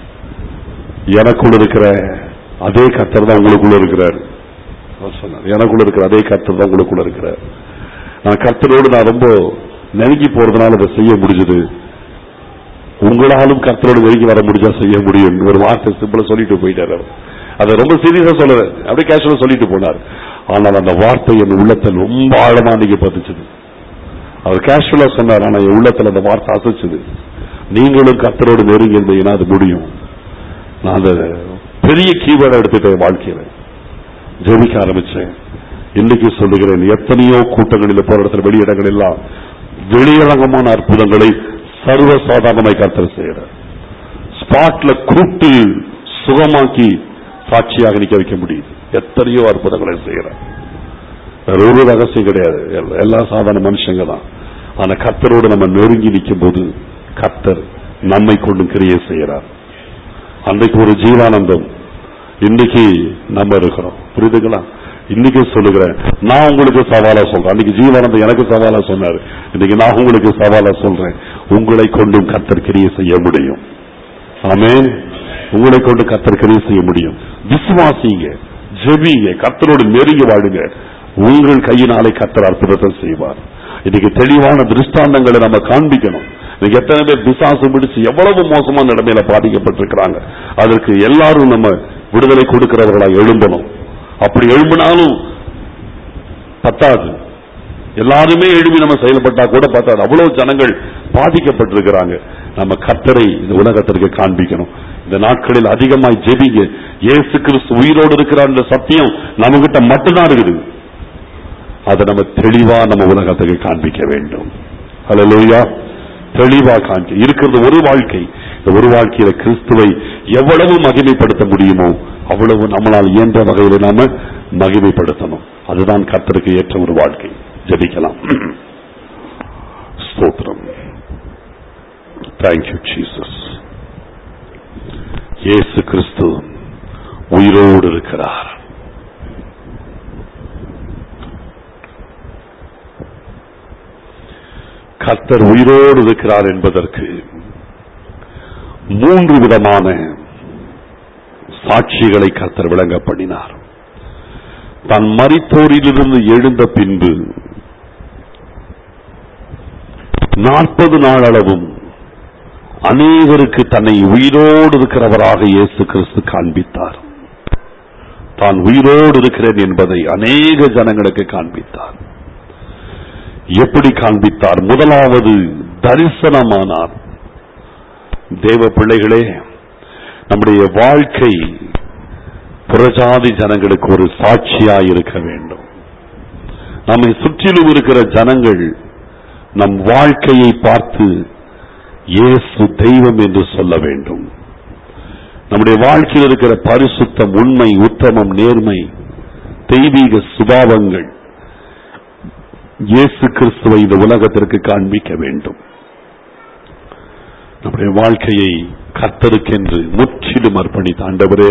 எனக்குள்ள இருக்கிற அதே கர்த்தர் தான் உங்களுக்குள்ள இருக்கிறார் அவர் சொன்னார் எனக்குள்ள இருக்கிற அதே கர்த்தர் தான் உங்களுக்குள்ள இருக்கிறார் நான் கர்த்தரோடு நான் ரொம்ப நெருங்கி போறதுனால அதை செய்ய முடிஞ்சது உங்களாலும் கர்த்தரோடு நெருங்கி வர முடிஞ்சா செய்ய முடியும் ஒரு வார்த்தை சிம்பிளா சொல்லிட்டு போயிட்டாரு அவர். அதை ரொம்ப சீரியஸா சொல்லல அப்படியே கேஷுவலா சொல்லிட்டு போனார் ஆனால் அந்த வார்த்தை என் உள்ளத்தில் ரொம்ப ஆழமா நீங்க பதிச்சது அவர் கேஷுவலா சொன்னார் ஆனா என் உள்ளத்துல அந்த வார்த்தை அசைச்சது நீங்களும் கர்த்தரோடு நெருங்கி இருந்தீங்கன்னா அது முடியும் நான் அந்த பெரிய கீவேர்டை எடுத்துட்டேன் வாழ்க்கையில ஜெபிக்க ஆரம்பிச்சேன் இன்னைக்கு சொல்லுகிறேன் எத்தனையோ கூட்டங்களில் போற இடத்துல வெளியிடங்கள் எல்லாம் வெளியரங்கமான அற்புதங்களை சர்வ சாதாரணமாய் கர்த்தர் செய்யறார் ஸ்பாட்ல கூப்பிட்டு சுகமாக்கி சாட்சியாக நிக்க வைக்க முடியுது எத்தனையோ அற்புதங்களை செய்யறார் வேற ஒரு ரகசியம் கிடையாது எல்லா- எல்லா சாதாரண மனுஷங்க தான் ஆனா கர்த்தரோடு நம்ம நெருங்கி நிற்கும் போது கர்த்தர் நம்மை கொண்டு கிரியை செய்யறார் அன்றைக்கு ஒரு ஜீவானந்தம் இன்னைக்கு நம்ம இருக்கிறோம் புரியுதுங்களா இன்னைக்கு சொல்லுகிறேன் நான் உங்களுக்கு சவாலா சொல்றேன் அன்னைக்கு ஜீவானந்தம் எனக்கு சவாலா சொன்னாரு இன்னைக்கு நான் உங்களுக்கு சவாலா சொல்றேன் உங்களை கொண்டும் கர்த்தர் கிரியை செய்ய முடியும் ஆமென் உங்களை கொண்டு கர்த்தர் கிரியை செய்ய முடியும் விசுவாசிங்க ஜெபிங்க கர்த்தரோடு நெருங்கி வாழுங்க உங்கள் கையினாலே கர்த்தர் அற்புதத்தை செய்வார் இன்னைக்கு தெளிவான திருஷ்டாந்தங்களை நம்ம காண்பிக்கணும் இன்னைக்கு எத்தனை பேர் பிசாசு பிடிச்சு எவ்வளவு மோசமான நிலைமையில பாதிக்கப்பட்டிருக்கிறாங்க அதற்கு எல்லாரும் நம்ம விடுதலை கொடுக்கிறவர்களா எழும்பணும் அப்படி எழும்பினாலும் பத்தாது எல்லாருமே எழுப்பி நம்ம செயல்பட்டா கூட பத்தாது அவ்வளவு ஜனங்கள் பாதிக்கப்பட்டிருக்கிறாங்க நம்ம கத்தரை இந்த உலகத்திற்கு காண்பிக்கணும் இந்த நாட்களில் அதிகமாய் ஜெபிங்க இயேசு கிறிஸ்து உயிரோடு இருக்கிறார் என்ற சத்தியம் நம்ம கிட்ட மட்டும்தான் இருக்குது அதை நம்ம தெளிவா நம்ம உலகத்துக்கு காண்பிக்க வேண்டும் ஹalleluya தெளிவா காண்பி இருக்கிறது ஒரு வாழ்க்கை இந்த ஒரு வாழ்க்கையில கிறிஸ்துவை எவ்வளவு மகிமைப்படுத்த முடியுமோ அவ்வளவு நம்மளால் இயன்ற வகையில நாம மகிமைப்படுத்தணும் அதுதான் கர்த்தருக்கு ஏற்ற ஒரு வாழ்க்கை ஜெபிக்கலாம் ஸ்தோத்திரம் தேங்க்யூ ஜீசஸ் இயேசு கிறிஸ்து உயிரோடு இருக்கிறார் கர்த்தர் உயிரோடு இருக்கிறார் என்பதற்கு மூன்று விதமான சாட்சிகளை கர்த்தர் விளங்க பண்ணினார் தன் மரித்தோரிலிருந்து எழுந்த பின்பு நாற்பது நாள் அளவும் அநேகருக்கு தன்னை உயிரோடு இருக்கிறவராக இயேசு கிறிஸ்து காண்பித்தார் தான் உயிரோடு இருக்கிறேன் என்பதை அநேக ஜனங்களுக்கு காண்பித்தார் எப்படி காண்பித்தார் முதலாவது தரிசனமானார் தேவ பிள்ளைகளே நம்முடைய வாழ்க்கை புறஜாதி ஜனங்களுக்கு ஒரு சாட்சியாய் இருக்க வேண்டும் நம்மை சுற்றிலும் இருக்கிற ஜனங்கள் நம் வாழ்க்கையை பார்த்து இயேசு தெய்வம் என்று சொல்ல வேண்டும் நம்முடைய வாழ்க்கையில் இருக்கிற பரிசுத்தம் உண்மை உத்தமம் நேர்மை தெய்வீக சுபாவங்கள் இயேசு கிறிஸ்துவை இந்த உலகத்திற்கு காண்பிக்க வேண்டும் நம்முடைய வாழ்க்கையை கர்த்தருக்கென்று முற்றிலும் அர்ப்பணித்த ஆண்டவரே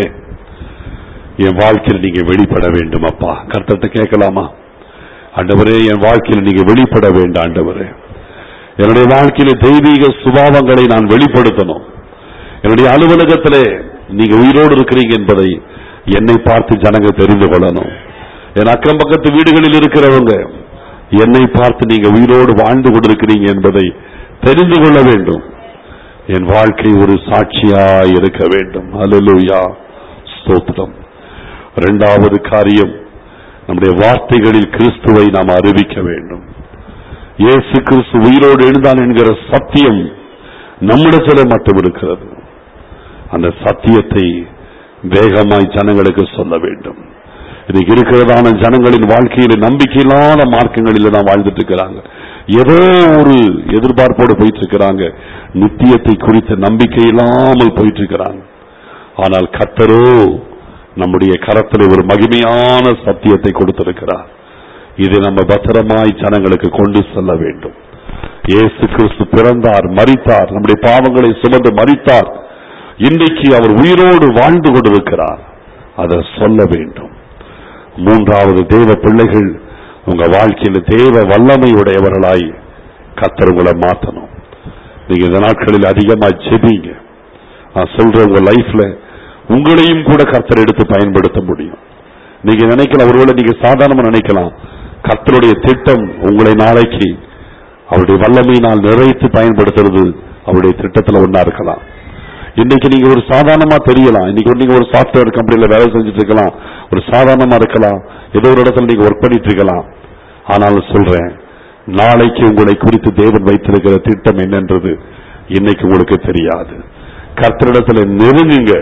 என் வாழ்க்கையில் நீங்க வெளிப்பட வேண்டும் அப்பா கர்த்தர்கிட்ட கேட்கலாமா ஆண்டவரே என் வாழ்க்கையில் நீங்க வெளிப்பட வேண்டும் ஆண்டவரே என்னுடைய வாழ்க்கையில தெய்வீக சுபாவங்களை நான் வெளிப்படுத்தணும் என்னுடைய அலுவலகத்திலே நீங்க உயிரோடு இருக்கிறீங்க என்பதை என்னை பார்த்து ஜனங்க தெரிந்து கொள்ளணும் என் அக்கம் பக்கத்து வீடுகளில் இருக்கிறவங்க என்னை பார்த்து நீங்க உயிரோடு வாழ்ந்து கொண்டிருக்கிறீங்க என்பதை தெரிந்து கொள்ள வேண்டும் என் வாழ்க்கை ஒரு சாட்சியாய் இருக்க வேண்டும் அல்லேலூயா ஸ்தோத்திரம் இரண்டாவது காரியம் நம்முடைய வார்த்தைகளில் கிறிஸ்துவை நாம் அறிவிக்க வேண்டும் இயேசு கிறிஸ்து உயிரோடு எழுந்தான் என்கிற சத்தியம் நம்மிடத்தில் மட்டும் இருக்கிறது அந்த சத்தியத்தை வேகமாய் ஜனங்களுக்கு சொல்ல வேண்டும் இன்னைக்கு இருக்கிறதான ஜனங்களின் வாழ்க்கையில நம்பிக்கையில்லாத மார்க்கங்களில் தான் வாழ்ந்துட்டு இருக்கிறாங்க ஏதோ ஒரு எதிர்பார்ப்போடு போயிட்டு இருக்கிறாங்க நித்தியத்தை குறித்த நம்பிக்கை இல்லாமல் போயிட்டு இருக்கிறாங்க ஆனால் கத்தரோ நம்முடைய கரத்தில் ஒரு மகிமையான சத்தியத்தை கொடுத்திருக்கிறார் இதை நம்ம பத்திரமாய் ஜனங்களுக்கு கொண்டு செல்ல வேண்டும் இயேசு கிறிஸ்து பிறந்தார் மரித்தார் நம்முடைய பாவங்களை சுமந்து மரித்தார் இன்றைக்கு அவர் உயிரோடு வாழ்ந்து கொண்டிருக்கிறார் அதை சொல்ல வேண்டும் மூன்றாவது தேவ பிள்ளைகள் உங்க வாழ்க்கையில தேவ வல்லமை உடையவர்களாய் கத்தர் உங்களை மாத்தணும் நீங்க இந்த நாட்களில் அதிகமா ஜெபிங்க நான் சொல்றேன் உங்க லைஃப்ல உங்களையும் கூட கர்த்தர் எடுத்து பயன்படுத்த முடியும் நீங்க நினைக்கலாம் ஒருவேளை நீங்க சாதாரணமா நினைக்கலாம் கர்த்தருடைய திட்டம் உங்களை நாளைக்கு அவருடைய வல்லமையினால் நிறைத்து பயன்படுத்துறது அவருடைய திட்டத்துல ஒன்னா இருக்கலாம் இன்னைக்கு நீங்க ஒரு சாதாரணமா தெரியலாம் இன்னைக்கு நீங்க ஒரு சாப்ட்வேர் கம்பெனில வேலை செஞ்சுட்டு இருக்கலாம் ஒரு சாதாரணமா இருக்கலாம் ஏதோ ஒரு இடத்துல நீங்க ஒர்க் பண்ணிட்டு இருக்கலாம் ஆனாலும் சொல்றேன் நாளைக்கு உங்களை குறித்து தேவன் வைத்திருக்கிற திட்டம் என்னன்றது இன்னைக்கு உங்களுக்கு தெரியாது கர்த்தரிடத்துல நெருங்குங்க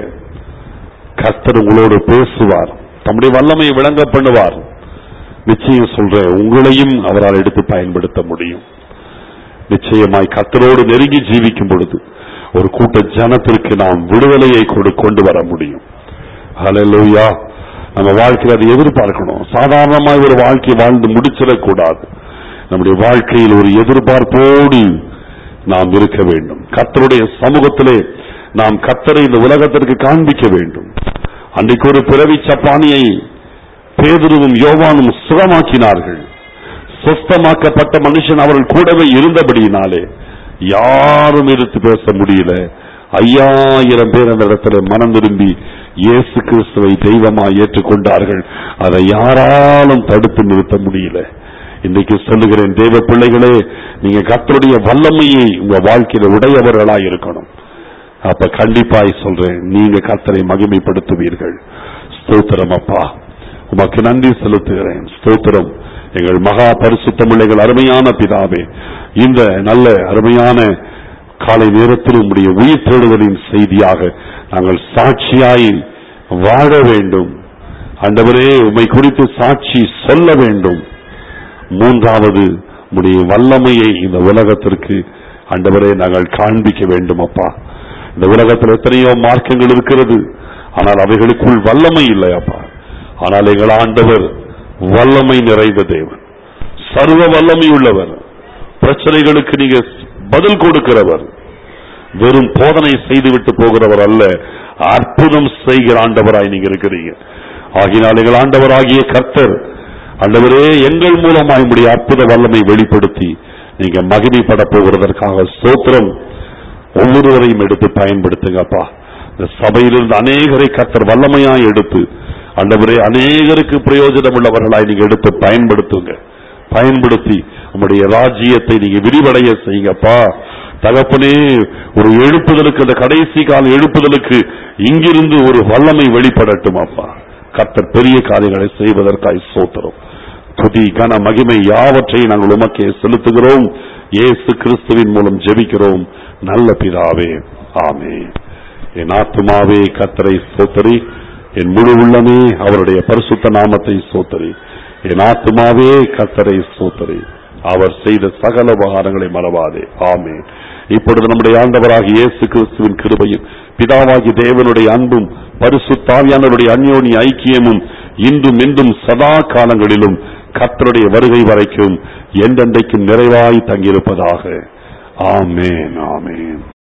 கர்த்தர் உங்களோடு பேசுவார் தம்முடைய வல்லமையை விளங்க பண்ணுவார் நிச்சயம் சொல்றேன் உங்களையும் அவரால் எடுத்து பயன்படுத்த முடியும் நிச்சயமாய் கர்த்தரோடு நெருங்கி ஜீவிக்கும் பொழுது ஒரு கூட்ட ஜனத்திற்கு நாம் விடுதலையை கொடு கொண்டு வர முடியும் ஹalleluya நம்ம வாழ்க்கையில் அதை எதிர்பார்க்கணும் சாதாரணமாய் ஒரு வாழ்க்கை வாழ்ந்து முடிச்சிடக்கூடாது நம்முடைய வாழ்க்கையில் ஒரு எதிர்பார்ப்போடு நாம் இருக்க வேண்டும் கர்த்தருடைய சமூகத்திலே நாம் கர்த்தரை இந்த உலகத்திற்கு காண்பிக்க வேண்டும் அன்றைக்கு ஒரு பிறவி சப்பானியை பேதுருவும் யோவானும் சுகமாக்கினார்கள் சொஸ்தமாக்கப்பட்ட மனுஷன் அவர்கள் கூடவே இருந்தபடியினாலே யாரும் எடுத்து பேச முடியல ஐயாயிரம் பேர் அந்த இடத்துல மனம் திரும்பி இயேசு கிறிஸ்துவை தெய்வமாய் ஏற்றுக்கொண்டார்கள் அதை யாராலும் தடுத்து நிறுத்த முடியல இன்னைக்கு சொல்லுகிறேன் தேவ பிள்ளைகளே நீங்க கர்த்தருடைய வல்லமையை உங்க வாழ்க்கையில உடையவர்களாய் இருக்கணும் அப்ப கண்டிப்பாய் சொல்றேன் நீங்க கர்த்தரை மகிமைப்படுத்துவீர்கள் ஸ்தோத்திரம் அப்பா உமக்கு நன்றி செலுத்துகிறேன் ஸ்தோத்திரம் எங்கள் மகா பரிசுத்தமுள்ள எங்கள் அருமையான பிதாவே இந்த நல்ல அருமையான காலை நேரத்தில் உம்முடைய உயிர் தேடுதலின் செய்தியாக நாங்கள் சாட்சியாய் வாழ வேண்டும் ஆண்டவரே உம்மை குறித்து சாட்சி சொல்ல வேண்டும் மூன்றாவது உம்முடைய வல்லமையை இந்த உலகத்திற்கு ஆண்டவரே நாங்கள் காண்பிக்க வேண்டும் அப்பா இந்த உலகத்தில் எத்தனையோ மார்க்கங்கள் இருக்கிறது ஆனால் அவைகளுக்குள் வல்லமை இல்லை அப்பா ஆனால் எங்கள் ஆண்டவர் வல்லமை நிறைந்த தேவன் சர்வ வல்லமை உள்ளவர் பிரச்சனைகளுக்கு நீங்க பதில் கொடுக்கிறவர் வெறும் போதனை செய்துவிட்டு போகிறவர் அல்ல அற்புதம் செய்கிற ஆண்டவராய் நீங்க இருக்கிறீங்க ஆகினால் எங்கள் ஆண்டவராகிய கர்த்தர் ஆண்டவரே எங்கள் மூலமாய் உம்முடைய அற்புத வல்லமை வெளிப்படுத்தி நீங்க மகிமைப்பட போகிறதற்காக ஸ்தோத்திரம் ஒவ்வொருவரையும் எடுத்து பயன்படுத்துங்கப்பா இந்த சபையிலிருந்து அநேகரை கத்தர் வல்லமையாய் எடுத்து ஆண்டவரே அநேகருக்கு பிரயோஜனம் உள்ளவர்களாய் நீங்க எடுத்து பயன்படுத்துங்க பயன்படுத்தி உங்களுடைய ராஜ்யத்தை நீங்க விரிவடைய செய்யுங்கப்பா தகப்பனே ஒரு எழுப்புதலுக்கு அந்த கடைசி கால எழுப்புதலுக்கு இங்கிருந்து ஒரு வல்லமை வெளிப்படட்டும் அப்பா கர்த்தர் பெரிய காரியங்களை செய்வதற்காய் சோத்திரம் துதி கன மகிமை யாவற்றையும் நாங்கள் உமக்கே செலுத்துகிறோம் இயேசு கிறிஸ்துவின் மூலம் ஜெபிக்கிறோம் நல்ல பிதாவே ஆமே என் ஆத்துமாவே கத்தரை சோத்தரி என் முழு உள்ளமே அவருடைய பரிசுத்த நாமத்தை சோத்தரி என் ஆத்துமாவே கத்தரை சோத்தரி அவர் செய்த சகல உபகாரங்களை மறவாதே ஆமே இப்பொழுது நம்முடைய ஆண்டவராகிய இயேசு கிறிஸ்துவின் கிருபையும் பிதாவாகி தேவனுடைய அன்பும் பரிசுத்தாவியானவருடைய அந்யோனி ஐக்கியமும் இன்றும் இன்றும் சதா காலங்களிலும் கர்த்தருடைய வருகை வரைக்கும் என்றென்றைக்கும் நிறைவாய் தங்கியிருப்பதாக ஆமேன் ஆமேன்